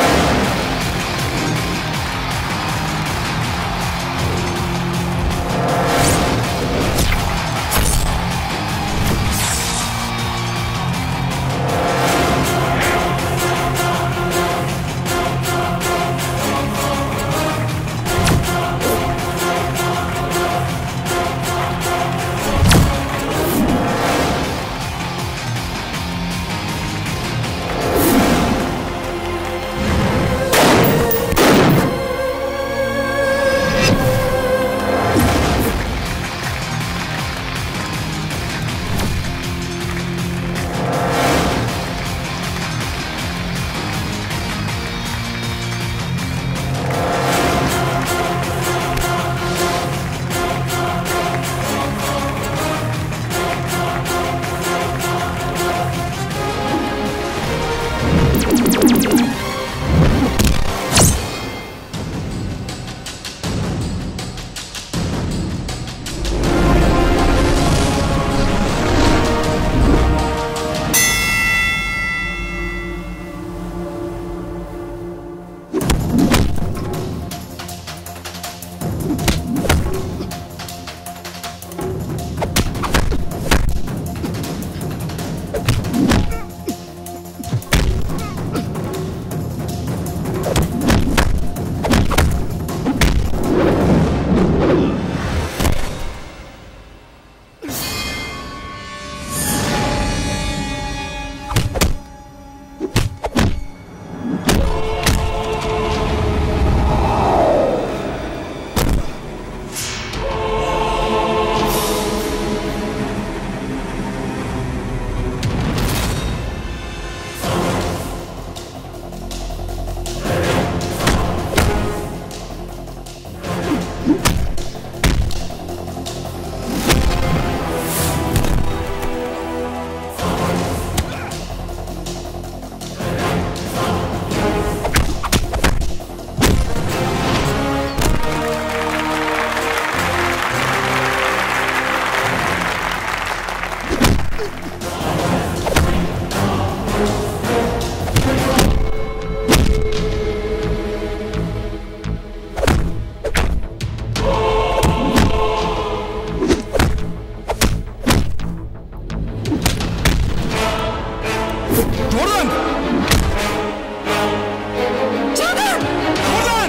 Speaker 21: ജോർദാൻ ജോർദാൻ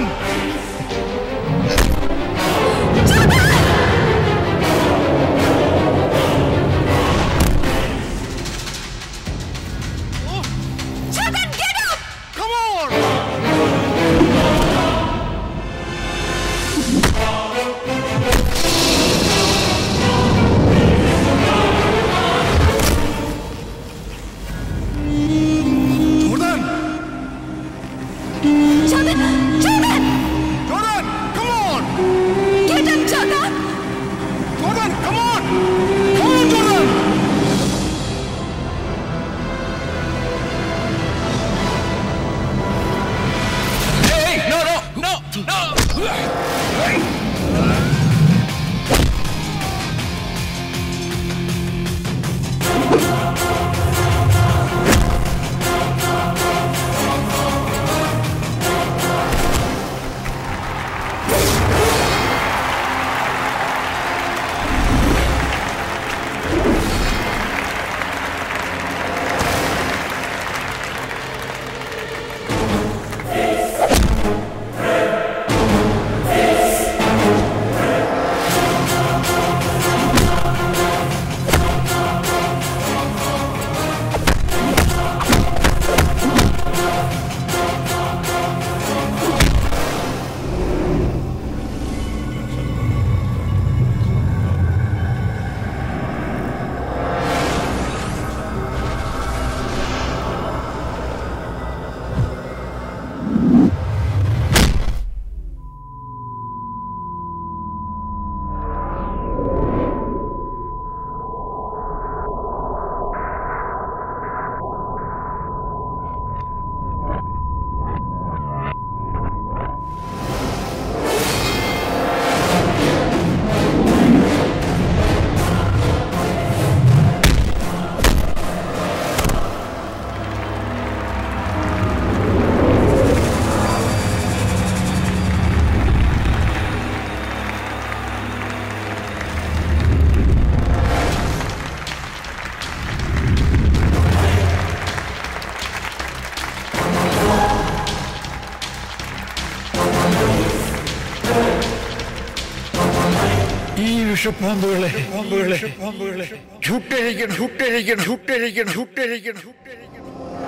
Speaker 17: വിഷപ്പാമ്പുകളെ പാമ്പുകളെ പാമ്പുകളെ ചുട്ടഴിക്കണം ചുട്ടഴിക്കണം ചുട്ടഴിക്കണം ചുട്ടഴിക്കണം ചുട്ടഴിക്കണം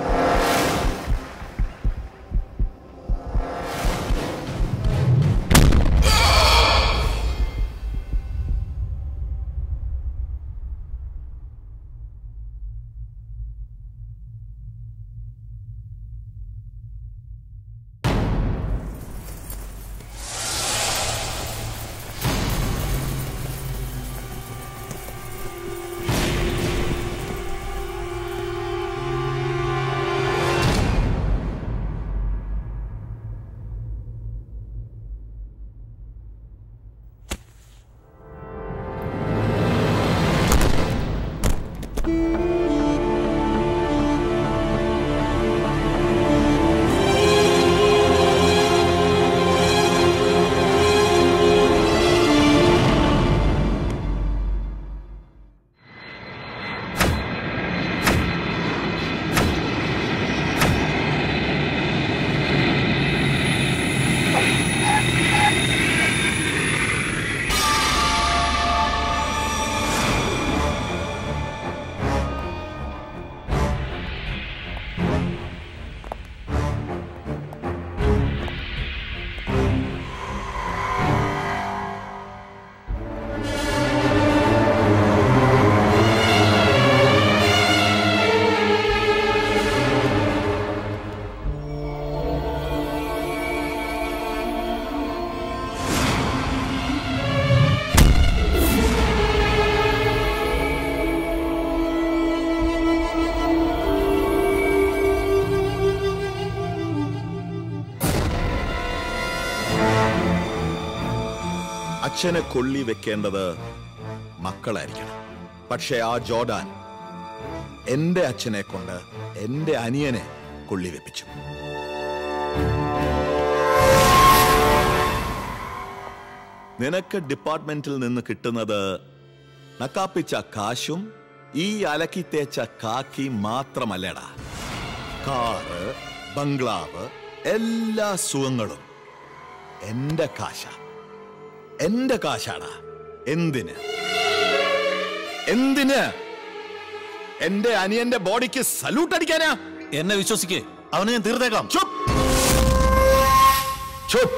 Speaker 16: അച്ഛനെ കൊള്ളി വെക്കേണ്ടത് മക്കളായിരിക്കണം പക്ഷെ ആ ജോർഡാൻ എന്റെ അച്ഛനെ കൊണ്ട് എന്റെ അനിയനെ കൊള്ളി വെപ്പിച്ചു നിനക്ക് ഡിപ്പാർട്ട്മെന്റിൽ നിന്ന് കിട്ടുന്നത് നക്കാപ്പിച്ച കാശും ഈ അലക്കി തേച്ച കാക്കി മാത്രമല്ലടാ കാറ് ബംഗ്ലാവ് എല്ലാ സുഖങ്ങളും എന്റെ കാശ എന്റെ കാശാടാ എന്തിന് എന്തിന് എന്റെ അനിയന്റെ ബോഡിക്ക് സല്യൂട്ട് അടിക്കാനാ
Speaker 4: എന്നെ വിശ്വസിക്കേ അവനെ ഞാൻ തീർത്തേക്കാം
Speaker 16: ചുപ് ചുപ്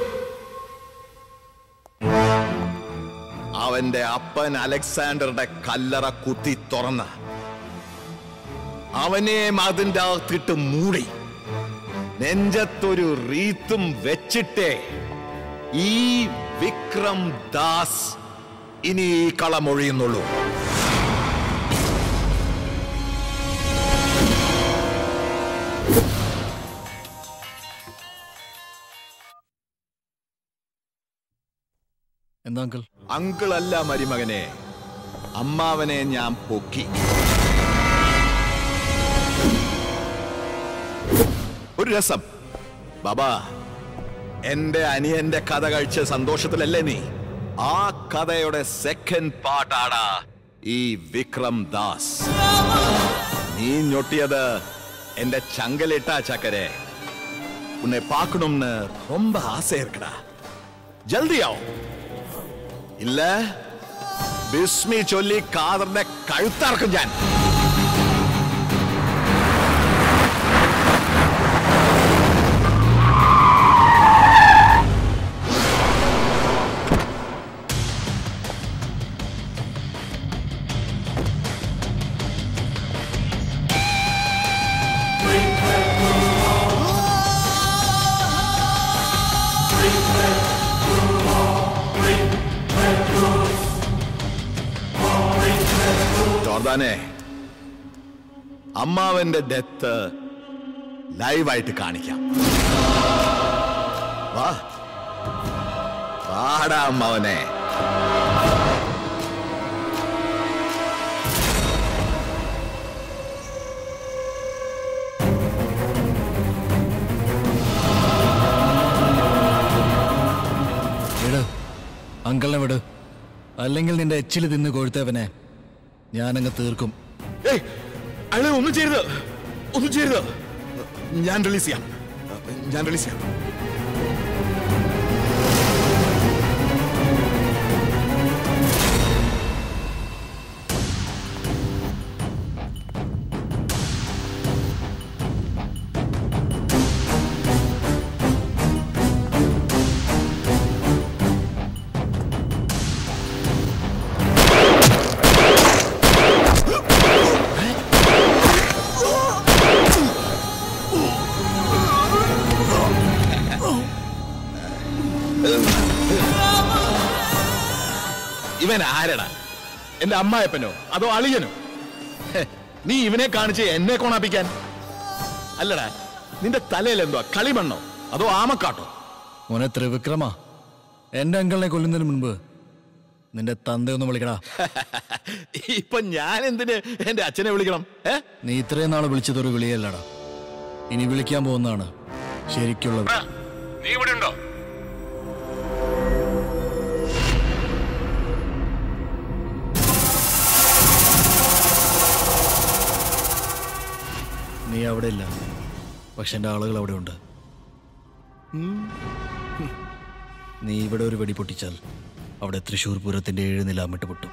Speaker 16: അവന്റെ അപ്പൻ അലക്സാണ്ടറുടെ കല്ലറ കുത്തി തുറന്ന് അവനെയും അതിന്റെ അകത്തിട്ട് മൂടി നെഞ്ചത്തൊരു റീത്തും വെച്ചിട്ടേ ഈ വിക്രം ദാസ് ഇനി ഈ കളമൊഴിയുന്നുള്ളൂ
Speaker 20: എന്താ അങ്കിൾ
Speaker 16: അങ്കിൾ അല്ല മരുമകനെ അമ്മാവനെ ഞാൻ പൊക്കി ഒരു രസം ബാബാ എന്റെ അനിയന്റെ കഥ കഴിച്ച സന്തോഷത്തിലല്ലേ നീ ആ കഥയുടെ സെക്കൻഡ് പാർട്ടാടാ ഈ വിക്രം ദാസ് നീ ഞൊട്ടിയത് എന്റെ ചങ്കലിട്ടാ ചക്കരെ ഉന്നെ പാക്കணும்னு ரொம்ப ஆசை இருக்குடா ജൽദിയാവും ഇല്ല ബിസ്മി ചൊല്ലി കാതറിന്റെ കഴുത്തറക്കും ഞാൻ ജോർദാനെ അമ്മാവന്റെ ഡെത്ത് ലൈവായിട്ട് കാണിക്കാം വാ വാടാ അമ്മാവനെ
Speaker 20: വിട് അങ്കിളിനെ വിട് അല്ലെങ്കിൽ നിന്റെ എച്ചിൽ തിന്ന് കൊഴുത്തവനെ ഞാനങ്ങ് തീർക്കും
Speaker 16: ഏയ് അയാളെ ഒന്നും ചെയ്യരുത് ഒന്നും ചെയ്യരുത് ഞാൻ റിലീസ് ചെയ്യാം ഞാൻ റിലീസ് ചെയ്യാം പറയുന്നതിന് ആരടാ എന്റെ അമ്മായപ്പനോ അതോ അളിയനോ ഹെ, നീ ഇവനെ കാണിച്ച് എന്നെ കോണാപ്പിക്കാൻ അല്ലടാ നിന്റെ തലയിൽ എന്തുവാ കളിമണ്ണോ അതോ ആമക്കാട്ടോ
Speaker 20: മോനെ ത്രിവിക്രമ എന്റെ അങ്കിളിനെ കൊല്ലുന്നതിന് മുൻപ് നിന്റെ തന്തയൊന്ന് വിളിക്കടാ
Speaker 16: ഇപ്പൊ ഞാൻ എന്തിന് എന്റെ അച്ഛനെ വിളിക്കണം ഏ
Speaker 20: നീ ഇത്രയും നാൾ വിളിച്ചതൊരു വിളിയല്ലടാ ഇനി വിളിക്കാൻ പോകുന്നതാണ് ശരിക്കുള്ളത്
Speaker 2: നീ ഇവിടെ ഉണ്ടോ
Speaker 20: നീ അവിടെ ഇല്ല പക്ഷെ എൻ്റെ ആളുകൾ അവിടെ ഉണ്ട് നീ ഇവിടെ ഒരു വെടി പൊട്ടിച്ചാൽ അവിടെ തൃശൂർ പൂരത്തിന്റെ ഏഴ് നിലാമിട്ട് പൊട്ടും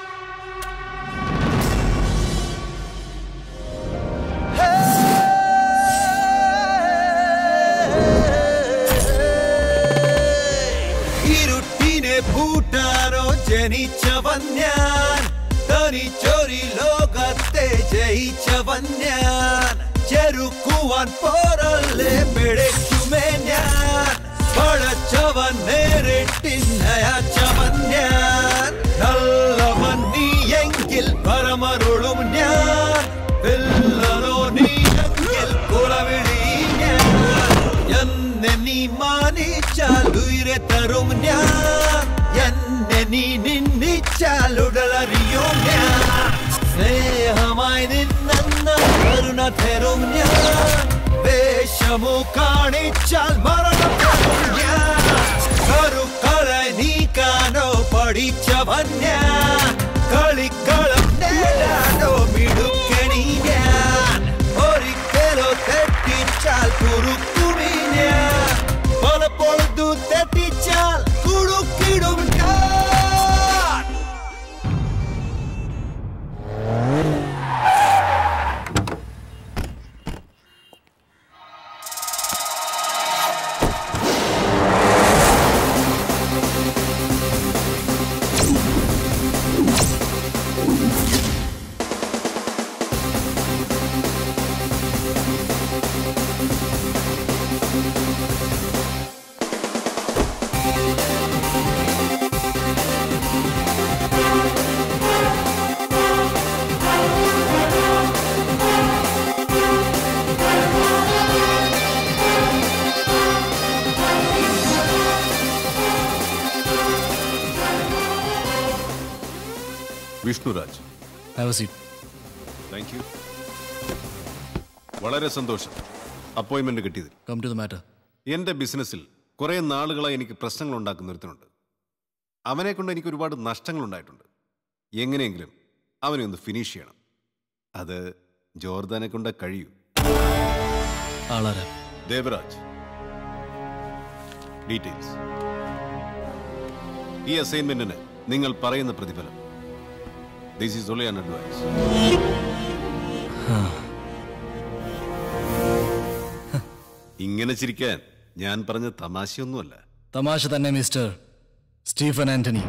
Speaker 9: ഇരുട്ടിനെ പൂട്ടാനോ ജനിച്ചവൻ ഞാൻ തനിച്ചൊരു ലോകത്തെ ജയിച്ചവൻ ഞാൻ ചെറുക്കുവാൻ പോരല്ലേ പിഴയ്ക്കുമേ ഞാൻ പഴച്ചവൻ നേരിട്ടിന്നയച്ചവൻ ഞാൻ നല്ലവൻ നീ എങ്കിൽ പരമരുളും ഞാൻ വില്ലനോ നീ എങ്കിൽ കുളവിളി ഞാൻ എന്നെ നീ മാനിച്ചാൽ ഉയരെ തരും ഞാൻ എന്നെ നീ നിന്ദിച്ചാൽ ഉടലറിയും ഞാൻ സ്നേഹമായി നിന്നെന്ന കരുണ തരും ഞാൻ വേഷമോ കാണിച്ചാൽ മരണം തരും ഞാൻ കരുക്കളെ നീക്കാനോ പഠിച്ചവൻ ഞാൻ കളിക്കളം നേടാനോ മിടുക്കണി ഞാൻ ഒരിക്കലോ തെറ്റിച്ചാൽ കുറുക്കുമി ഞാൻ പലപ്പോഴത്തു തെറ്റിച്ചാൽ കുടുക്കിടും ഞാൻ
Speaker 13: Vishnuraj
Speaker 20: have a seat
Speaker 13: thank you വളരെ സന്തോഷം അപ്പോയിന്റ്മെന്റ് കിട്ടിയതിൽ
Speaker 20: കം ടു ദ മാറ്റർ
Speaker 13: എന്റെ ബിസിനസ്സിൽ കുറെ നാളുകളായി എനിക്ക് പ്രശ്നങ്ങൾ ഉണ്ടാക്കുന്ന ഒരുത്തനുണ്ട് അവനെ കൊണ്ട് എനിക്ക് ഒരുപാട് നഷ്ടങ്ങൾ ഉണ്ടായിട്ടുണ്ട് എങ്ങനെയെങ്കിലും അവനെ ഒന്ന് ഫിനിഷ് ചെയ്യണം അത് ജോർദാനെ കൊണ്ട് കഴിയൂ
Speaker 20: ആളാരാ
Speaker 13: ദേവരാജ് ഡീറ്റെയിൽസ് ഈ അസൈൻമെന്റിന് നിങ്ങൾ പറയുന്ന പ്രതിഫലം ദിസ് ഈസ് ഒളി അൻ അഡ്വൈസ് ഇങ്ങനെ ചിരിക്കാൻ ഞാൻ പറഞ്ഞ തമാശയൊന്നുമല്ല
Speaker 20: തമാശ തന്നെ മിസ്റ്റർ സ്റ്റീഫൻ ആന്റണി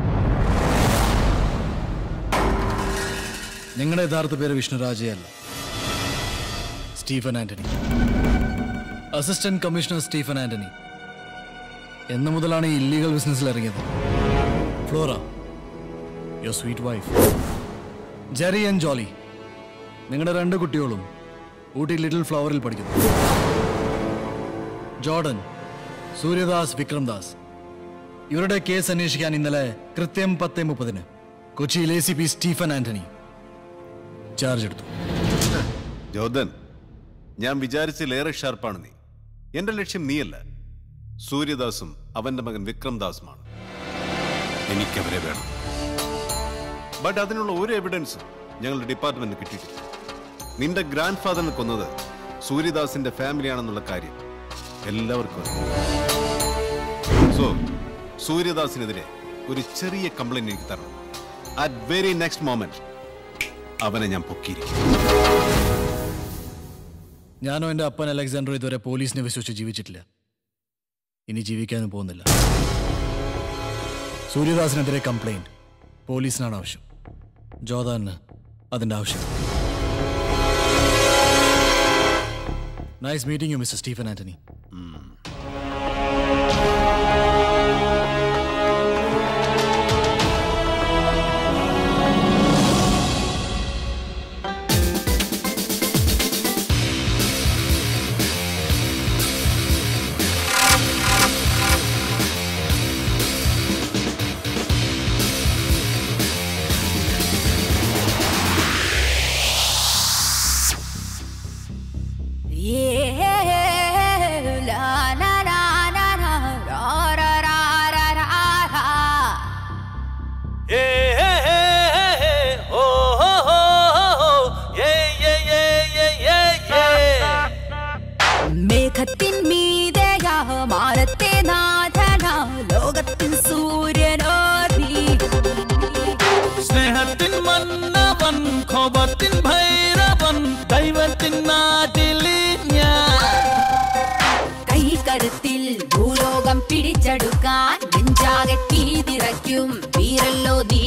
Speaker 20: നിങ്ങളുടെ യഥാർത്ഥ പേര് വിഷ്ണുരാജേ അല്ല Stephen Antony assistant commissioner Stephen Antony എന്ന് മുതലാണ് ഈ ഇല്ലീഗൽ ബിസിനസ്സിൽ ഇറങ്ങിയത് Flora your sweet wife Jerry and Jolly നിങ്ങളുടെ രണ്ട് കുട്ടികളും ഊട്ടി ലിറ്റിൽ ഫ്ലവറിൽ പഠിക്കുന്നു ജോർഡൻ സൂര്യദാസ് വിക്രംദാസ് ഇവരുടെ കേസ് അന്വേഷിക്കാൻ ഇന്നലെ കൃത്യം പത്ത് മുപ്പതിന് കൊച്ചിയിൽ A C P Stephen Antony charge എടുത്തു
Speaker 13: ജോർദൻ ഞാൻ വിചാരിച്ചിലേറെ ഷാർപ്പാണ് നീ എന്റെ ലക്ഷ്യം നീയല്ല സൂര്യദാസും അവന്റെ മകൻ വിക്രംദാസുമാണ് എനിക്കവരെ വേണം ബട്ട് അതിനുള്ള ഒരു എവിഡൻസും ഞങ്ങളുടെ ഡിപ്പാർട്ട്മെന്റിന് കിട്ടിയിട്ടില്ല നിന്റെ ഗ്രാൻഡ് ഫാദറിനെ കൊന്നത് സൂര്യദാസിന്റെ ഫാമിലിയാണെന്നുള്ള കാര്യം എല്ലാവർക്കും സോ സൂര്യദാസിനെതിരെ ഒരു ചെറിയ കംപ്ലൈന്റ് എനിക്ക് തരണം അറ്റ് വെരി നെക്സ്റ്റ് മോമെന്റ് അവനെ ഞാൻ പൊക്കിയിരിക്കും
Speaker 20: ഞാനോ എൻ്റെ അപ്പൻ അലക്സാണ്ടർ ഇതുവരെ പോലീസിനെ വിശ്വസിച്ച് ജീവിച്ചിട്ടില്ല ഇനി ജീവിക്കാനും പോകുന്നില്ല സൂര്യദാസിനെതിരെ കംപ്ലൈന്റ് പോലീസിനാണ് ആവശ്യം ജോദാന് അതിൻ്റെ ആവശ്യം nice meeting you mister Stephen Antony
Speaker 12: തീതിരയ്ക്കും വീരല്ലോ നീ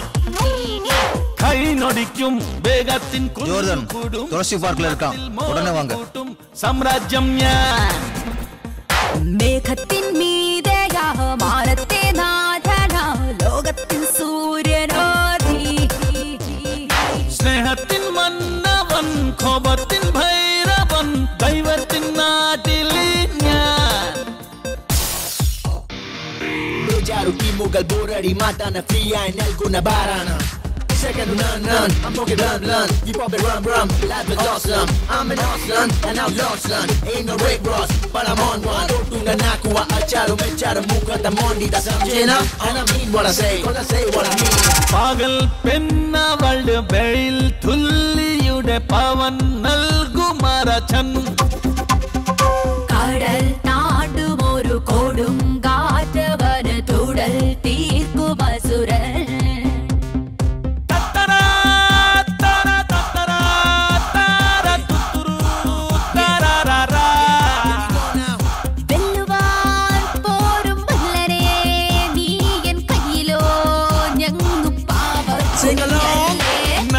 Speaker 9: കൈ നൊടിക്കും വേഗത്തിൻ
Speaker 11: ജോർദൻ തുളസി പാർക്കിൽ ഇരിക്കാം ഉടനെ വാങ്ങ
Speaker 9: സാമ്രാജ്യം ഞാൻ
Speaker 12: മേഘത്തിൻ മീതയാ മാനത്തെ നാഥനാ ലോകത്തിൻ സൂര്യനോ നീ
Speaker 9: സ്നേഹത്തിൻ മന്നവൻ കോപത്തിൻ ഭൈരവൻ ദൈവത്തിൻ നാട്ടിൽ ഞാൻ
Speaker 22: Lujaruki mugal burari mata na fria en alguna barana Second run run, I'm talking run run You pop it run run, life is awesome I'm an awesome and outlaw son Ain't no Rick Ross, but I'm on one Tunga nakuha acharu mecharu muka tamondi Da samjena, and I mean what I say Cause I say what I mean
Speaker 9: പകൽ പെണ്ണവളുടെ വെയിൽ തുല്ലിയുടെ പവൻ നൽകുമറച്ചൻ
Speaker 12: കടൽ താണ്ടും ഒരു കൊടും കാറ്റവന് തുടൽ തീർക്കുമസുരൻ വെല്ലുവാൻ പോരും വല്ലരെ നീ N കയ്യിലോ ഞങ്ങു പാവച്ചല്ലേ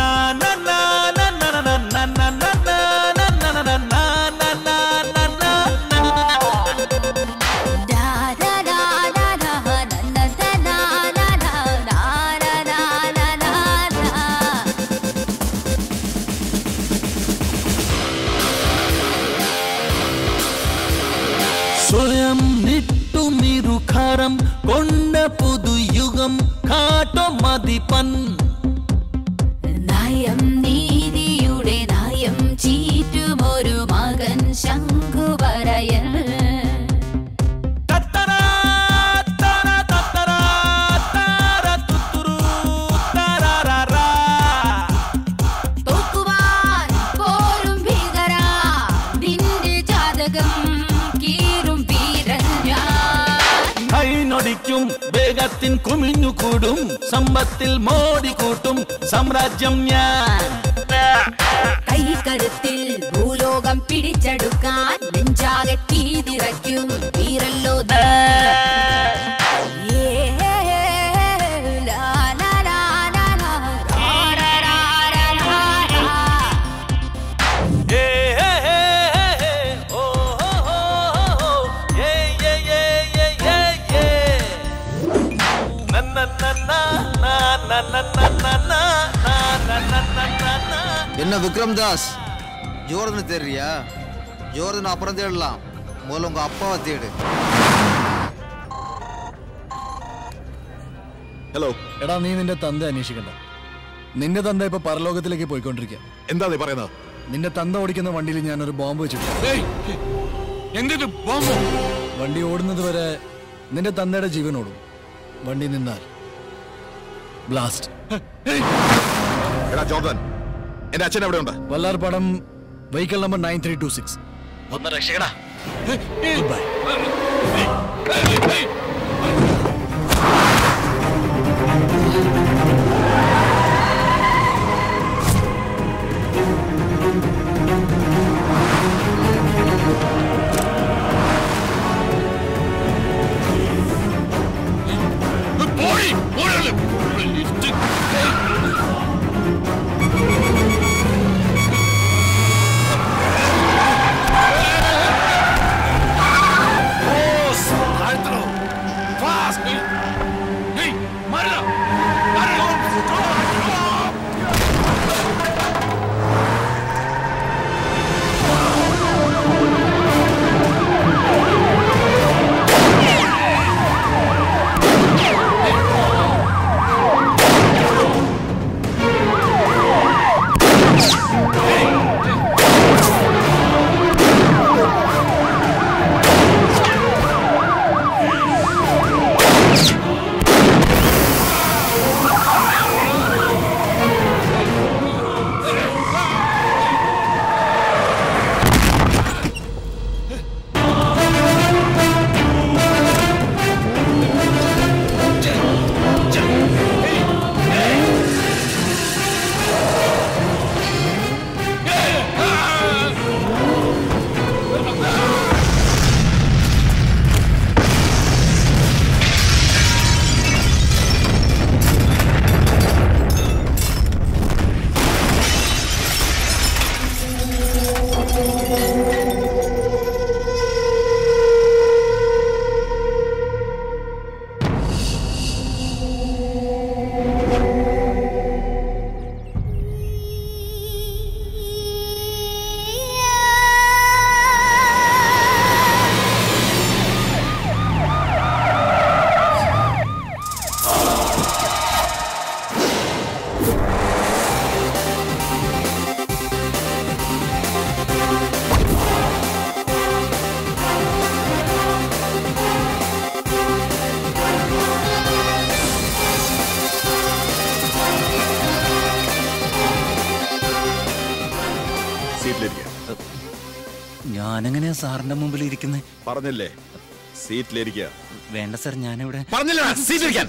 Speaker 9: സ്വയം നിട്ടു നിരുഖരം കൊണ്ട പുതുയുഗം കാട്ടോ മതിപ്പൻ
Speaker 12: നയം നീതിയുടെ നയം ചീറ്റുമൊരു മകൻ ശംഖുവരയൻ തോക്കുവാൻ പോരും ഭീകര നിന്റെ ജാതകം കീറും വീരൻ ഞാൻ
Speaker 9: കൈ നൊടിക്കും വേഗത്തിൻ കുമിഞ്ഞു കൂടും സമ്പത്തിൽ മോടി കൂട്ടും സാമ്രാജ്യം ഞാൻ
Speaker 12: കൈകരുത്തിൽ ഭൂലോകം പിടിച്ചെടുക്കാൻ നെഞ്ചാകെ തീതിരയ്ക്കും വീരല്ലോ നീ. ഏ, ലാ, ലാ, ലാ, ലാ, ലാ, ലാ, ലാ, ലാ, ലാ, ലാ, ലാ.
Speaker 11: என்ன விக்ரம் தாஸ் ஜோர்தனை தெரியா ஜோர்தன் அப்புறம் தேடலாம் முதல்ல உங்க அப்பாவை தேடு
Speaker 20: ഹലോ എടാ നീ നിന്റെ തന്ത അന്വേഷിക്കണ്ട നിന്റെ തന്ത ഇപ്പൊ പരലോകത്തിലേക്ക് പോയിക്കൊണ്ടിരിക്കുക
Speaker 16: എന്താ നീ പറയുന്നത്
Speaker 20: നിന്റെ തന്ത ഓടിക്കുന്ന വണ്ടിയിൽ ഞാനൊരു ബോംബ് വെച്ചിട്ടുണ്ട്
Speaker 2: എന്തിട്ട് ബോംബ്
Speaker 20: വണ്ടി ഓടുന്നത് വരെ നിന്റെ തന്തയുടെ ജീവൻ ഓടും വണ്ടി നിന്നാൽ ബ്ലാസ്റ്റ്
Speaker 16: എടാ ജോർദൻ എന്റെ അച്ഛൻ എവിടെ ഉണ്ട്
Speaker 20: Vallarpadam vehicle number nine three two six
Speaker 16: ഒന്ന് രക്ഷകടാ
Speaker 20: ഗുഡ് ബൈ
Speaker 2: പോടി പോടി ലിഫ്റ്റ്
Speaker 21: താഴ്ത്തണോ
Speaker 1: സീറ്റിലിരിക്കുക
Speaker 7: ഞാനെങ്ങനെയാ സാറിന്റെ മുമ്പിൽ ഇരിക്കുന്നത്
Speaker 1: പറഞ്ഞില്ലേ സീറ്റിലിരിക്കുക
Speaker 7: വേണ്ട സാർ ഞാനിവിടെ
Speaker 1: പറഞ്ഞില്ല സീറ്റിലിരിക്കാൻ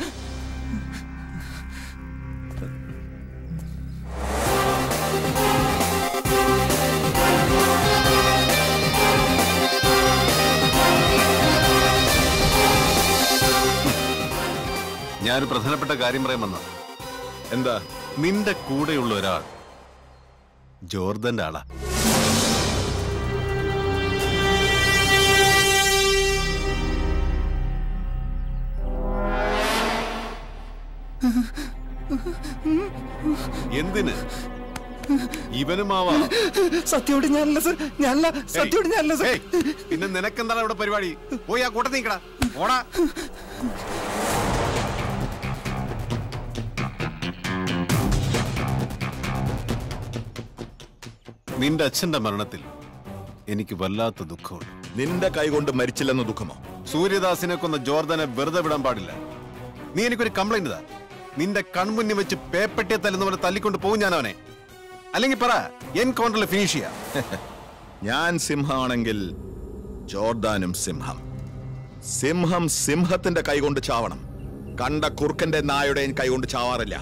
Speaker 13: ഞാനൊരു പ്രധാനപ്പെട്ട കാര്യം പറയാൻ വന്ന
Speaker 1: എന്താ
Speaker 13: നിന്റെ കൂടെയുള്ള ഒരാൾ ജോർദന്റെ ആളാ എന്തിന് ഇവനുമാവാ
Speaker 10: സത്യോട് ഞാനല്ല സർ ഞാനല്ല സത്യോട് ഞാനല്ല സർ
Speaker 13: ഏയ്, പിന്നെ നിനക്കെന്താണ് ഇവിടെ പരിപാടി പോയി ആ കൂട്ടത്തിൽ നിൽക്കടാ ഓടാ നിന്റെ അച്ഛന്റെ മരണത്തിൽ എനിക്ക് വല്ലാത്ത ദുഃഖമുണ്ട്
Speaker 1: നിന്റെ കൈകൊണ്ട് മരിച്ചില്ലെന്ന ദുഃഖമോ
Speaker 13: സൂര്യദാസിനെ കൊന്ന ജോർദനെ വെറുതെ വിടാൻ പാടില്ല നീ എനിക്കൊരു കംപ്ലൈന്റ് താ നിന്റെ കൺമുന്നിൽ വെച്ച് പേപ്പട്ടിയെ തല്ലുന്ന പോലെ തല്ലിക്കൊണ്ട് പോകും ഞാൻ അവനെ അല്ലെങ്കിൽ പറ എൻകൗണ്ടറിൽ ഫിനിഷ് ചെയ്യാം
Speaker 1: ഞാൻ സിംഹമാണെങ്കിൽ ജോർദാനും സിംഹം സിംഹം സിംഹത്തിന്റെ കൈകൊണ്ട് ചാവണം കണ്ട കുറുക്കന്റെ നായുടെയും കൈകൊണ്ട് ചാവാറില്ല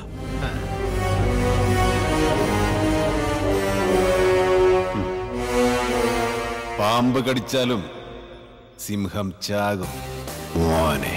Speaker 13: പാമ്പ് കടിച്ചാലും സിംഹം ചാകും മോനെ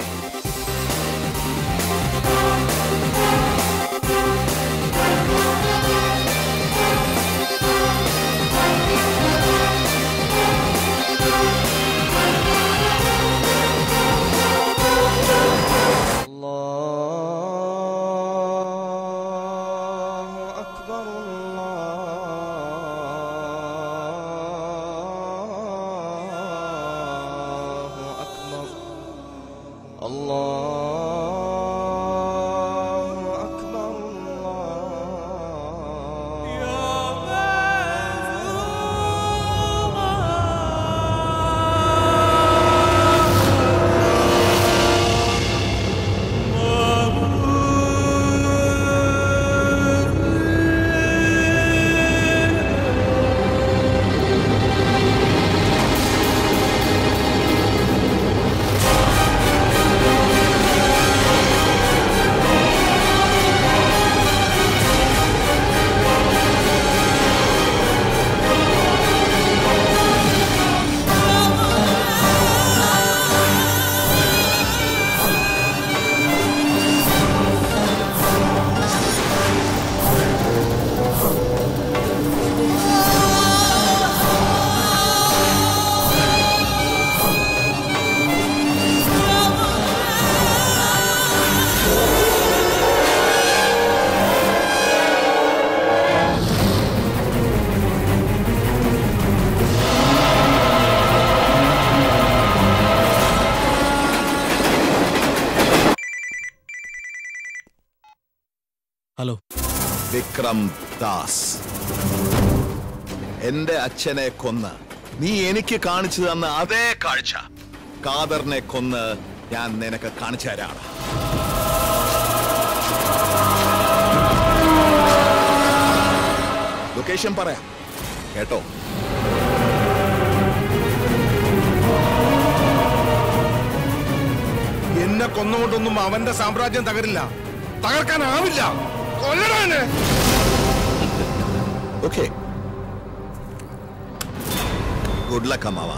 Speaker 20: ഹലോ
Speaker 1: വിക്രം ദാസ് എന്റെ അച്ഛനെ കൊന്ന് നീ എനിക്ക് കാണിച്ചു തന്ന അതേ കാഴ്ച കാദറിനെ കൊന്ന് ഞാൻ നിനക്ക് കാണിച്ചു തരാണ് ലൊക്കേഷൻ പറയാം കേട്ടോ
Speaker 21: എന്നെ കൊന്നുകൊണ്ടൊന്നും അവന്റെ സാമ്രാജ്യം തകരില്ല തകർക്കാനാവില്ല കൊല്ലടാനെ
Speaker 1: ഓക്കെ ഗുഡ് ലക്ക് അമ്മാവ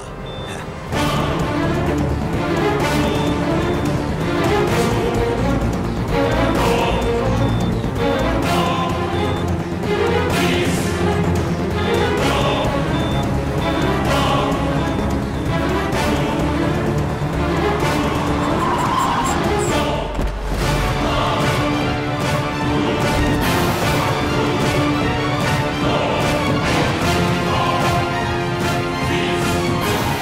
Speaker 22: Peace.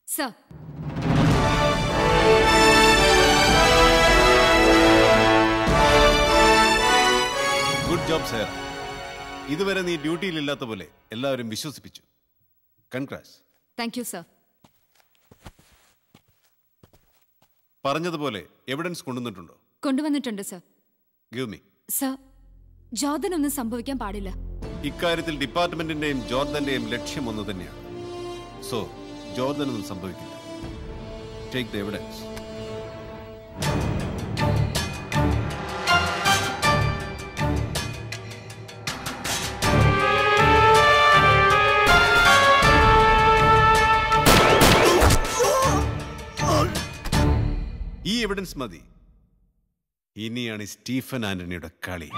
Speaker 18: Sir
Speaker 13: good job sir ഇതുവരെ നീ ഡ്യൂട്ടിയിലില്ലാത്ത പോലെ എല്ലാവരും വിശ്വസിപ്പിച്ചു കൺഗ്രാസ്
Speaker 18: താങ്ക് യു സർ
Speaker 13: പറഞ്ഞതുപോലെ എവിഡൻസ് കൊണ്ടുവന്നിട്ടുണ്ടോ
Speaker 18: കൊണ്ടുവന്നിട്ടുണ്ട് സർ
Speaker 13: ഗിവ് മീ
Speaker 18: സർ ജോർദനൊന്നും സംഭവിക്കാൻ പാടില്ല
Speaker 13: ഇക്കാര്യത്തിൽ ഡിപ്പാർട്ട്മെന്റിന്റെയും ജോർദന്റെയും ലക്ഷ്യം ഒന്ന് തന്നെയാണ് സോ ജോർദനൊന്നും സംഭവിക്കില്ല ടേക്ക് ദ എവിഡൻസ് ഈ എവിഡൻസ് മതി ഇനിയാണ് സ്റ്റീഫൻ ആന്റണിയുടെ കളി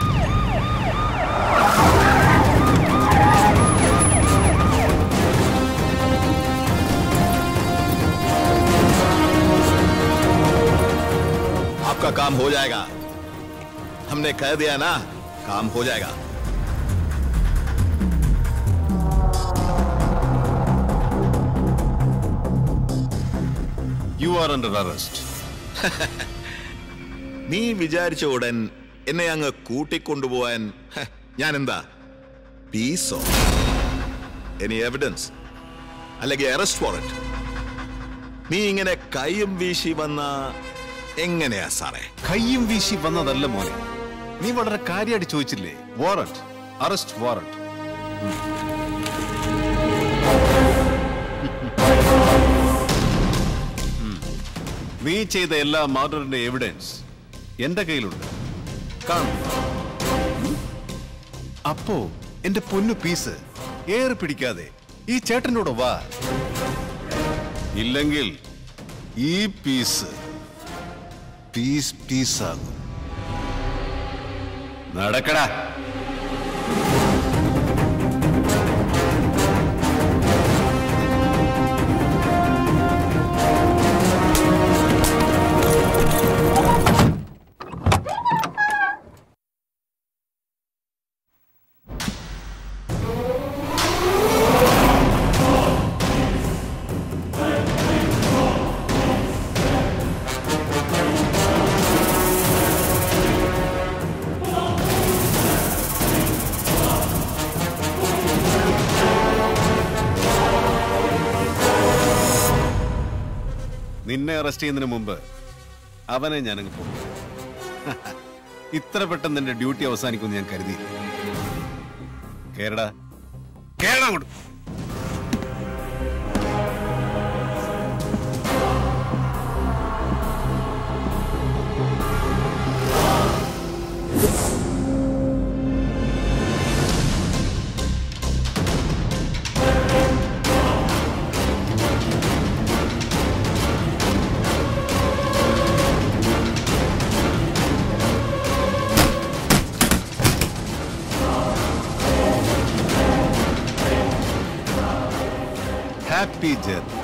Speaker 1: आपका काम हो जाएगा हमने कह दिया ना काम हो जाएगा
Speaker 13: യു ആർ അണ്ടർ അറസ്റ്റ്
Speaker 1: നീ വിചാരിച്ച ഉടൻ എന്നെ അങ്ങ് കൂട്ടിക്കൊണ്ടുപോവാൻ ഹ, ഞാൻ എന്താ പീസോ എനി എവിഡൻസ് അല്ലെങ്കിൽ അറസ്റ്റ് വാറന്റ് നീ ഇങ്ങനെ കൈയും വീശി വന്ന എങ്ങനെയാ സാറേ
Speaker 13: കയ്യും വീശി വന്നതല്ല മോനെ നീ വളരെ കാര്യമായിട്ട് ചോദിച്ചില്ലേ വാറന്റ് അറസ്റ്റ് വാറന്റ് നീ ചെയ്ത എല്ലാ മർഡറിന്റെ എവിഡൻസ് എന്റെ കയ്യിലുണ്ട് കാണും അപ്പോ എന്റെ പൊന്നു പീസ് ഏറെ പിടിക്കാതെ ഈ ചേട്ടനോട് വാ ഇല്ലെങ്കിൽ ഈ പീസ് പീസ് പീസാകും നടക്കടാ നിന്നെ അറസ്റ്റ് ചെയ്യുന്നതിന് മുമ്പ് അവനെ ഞാനങ്ങ് പോകും ഇത്ര പെട്ടെന്ന് എന്റെ ഡ്യൂട്ടി അവസാനിക്കുമെന്ന് ഞാൻ കരുതി കേരള കേരള അങ്ങോട്ട് ഹാപ്പി ജേർണി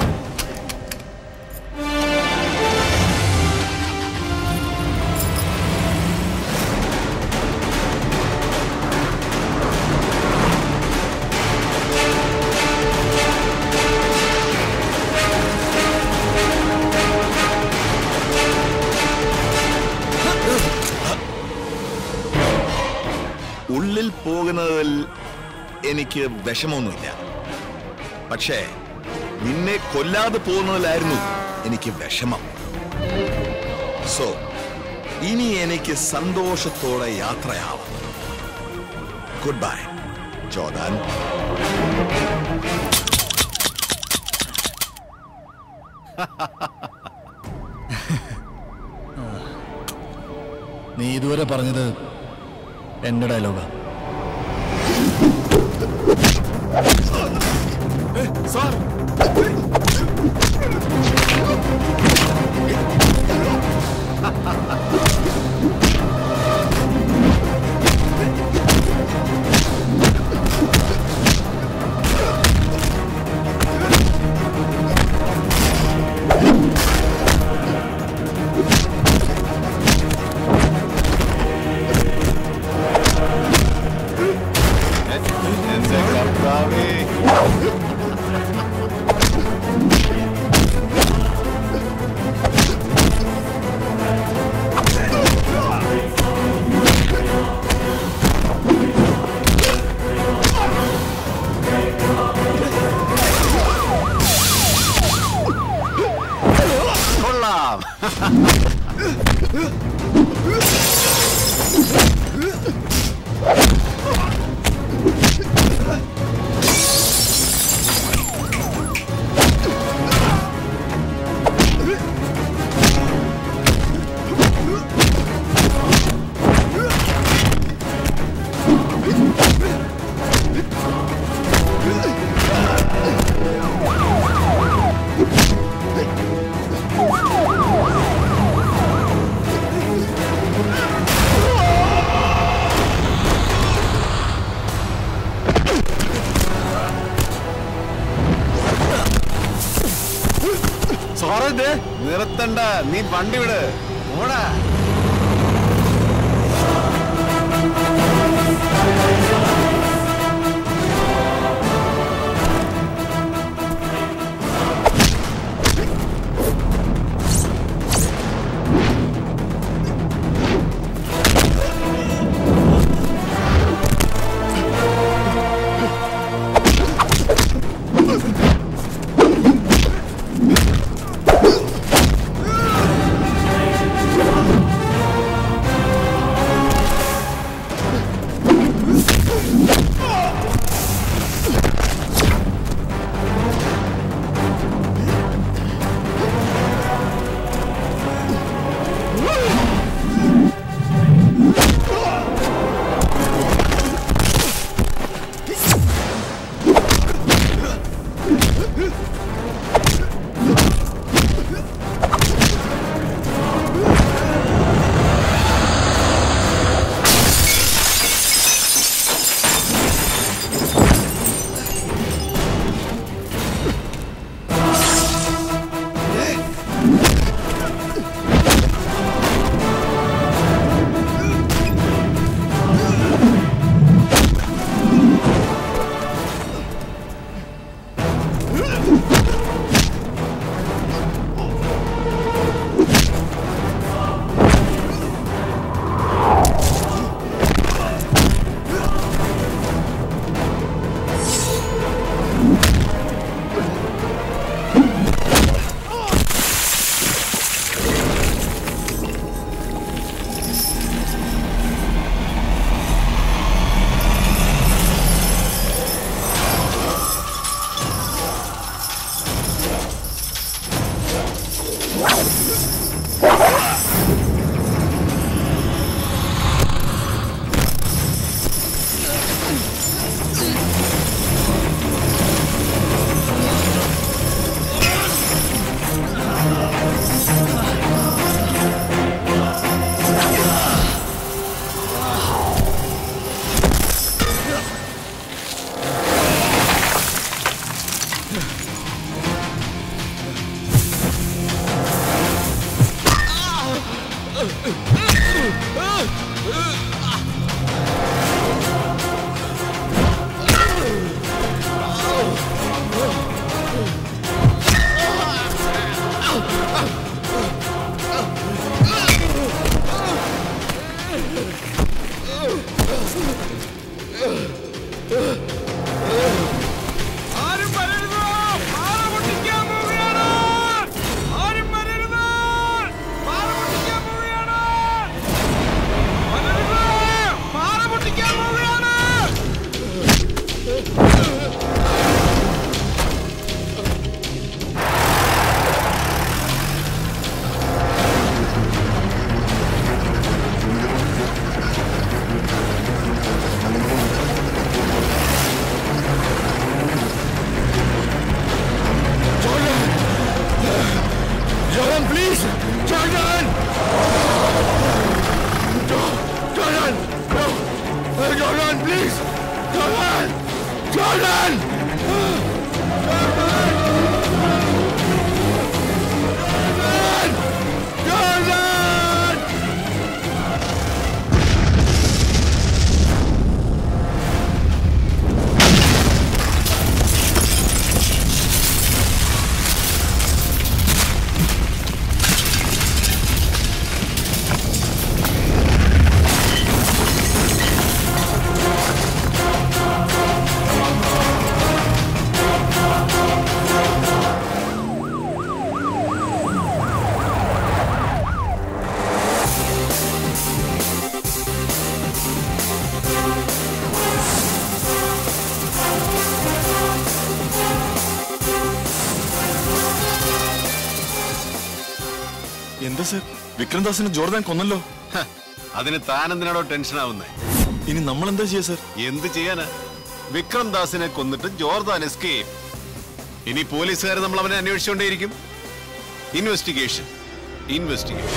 Speaker 1: ഉള്ളിൽ പോകുന്നതിൽ എനിക്ക് വിഷമമൊന്നുമില്ല പക്ഷേ നിന്നെ കൊല്ലാതെ പോകുന്നതിലായിരുന്നു എനിക്ക് വിഷമം സോ ഇനി എനിക്ക് സന്തോഷത്തോടെ യാത്രയാവാം ഗുഡ് ബൈ ജോദാൻ
Speaker 20: നീ ഇതുവരെ പറഞ്ഞത് എന്റെ ഡയലോഗാ
Speaker 16: സാർ
Speaker 13: എന്റെ കർത്താവേ സാറേ നിർത്തണ്ട നീ വണ്ടി വിട് ഓടാ
Speaker 9: Jordan, please! Jordan! Jo- Jordan! No! Uh, Jordan, please! Jordan! Jordan! Jordan! Jordan!
Speaker 22: Jordan!
Speaker 1: എന്താ സർ വിക്രംദാസിനെ ജോർദാൻ കൊന്നല്ലോ
Speaker 13: ഹ, അതിന് താനെന്തിനാടോ ടെൻഷൻ ആവുന്നേ
Speaker 1: ഇനി നമ്മൾ എന്താ ചെയ്യാ സർ
Speaker 13: എന്ത് ചെയ്യാനാ വിക്രം ദാസിനെ കൊന്നിട്ട് ജോർദാൻ എസ്കേപ്പ് ഇനി പോലീസുകാർ നമ്മൾ അവനെ അന്വേഷിച്ചുകൊണ്ടേയിരിക്കും ഇൻവെസ്റ്റിഗേഷൻ ഇൻവെസ്റ്റിഗേഷൻ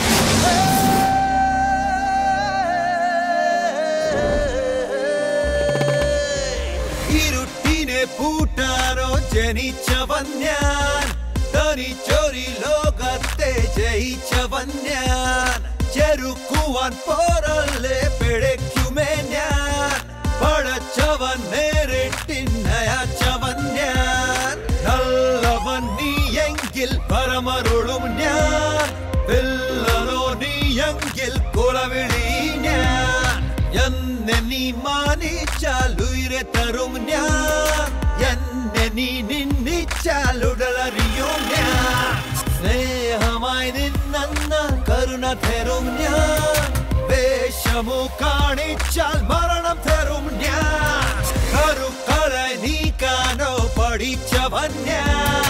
Speaker 3: ഇരുട്ടിനെ പൂട്ടാനോ ജനിച്ചവൻ ഞാൻ തനിച്ചൊരു ലോകത്തെ ജയിച്ചവൻ ഞാൻ ചെറുക്കുവാൻ പോരല്ലേ പിഴയ്ക്കുമേ ഞാൻ പടച്ചവൻ നേരിട്ടിന്നയച്ചവൻ ഞാൻ നല്ലവൻ നീയെങ്കിൽ പരമരുളും ഞാൻ വില്ലനോ നീയെങ്കിൽ കുലവിളി ഞാൻ എന്നെ നീ മാനിച്ചാൽ ഉയരെ തരും ഞാൻ എന്നെ നീ നിന്നിച്ചാൽ ഉടലറിയും ഞാൻ സ്നേഹമായി നിന്നെന്ന കരുണ തരും ഞാൻ വേഷമു കാണിച്ചാൽ മരണം തരും ഞാൻ കരുക്കളെ നീക്കാനോ പഠിച്ചവൻ ഞാൻ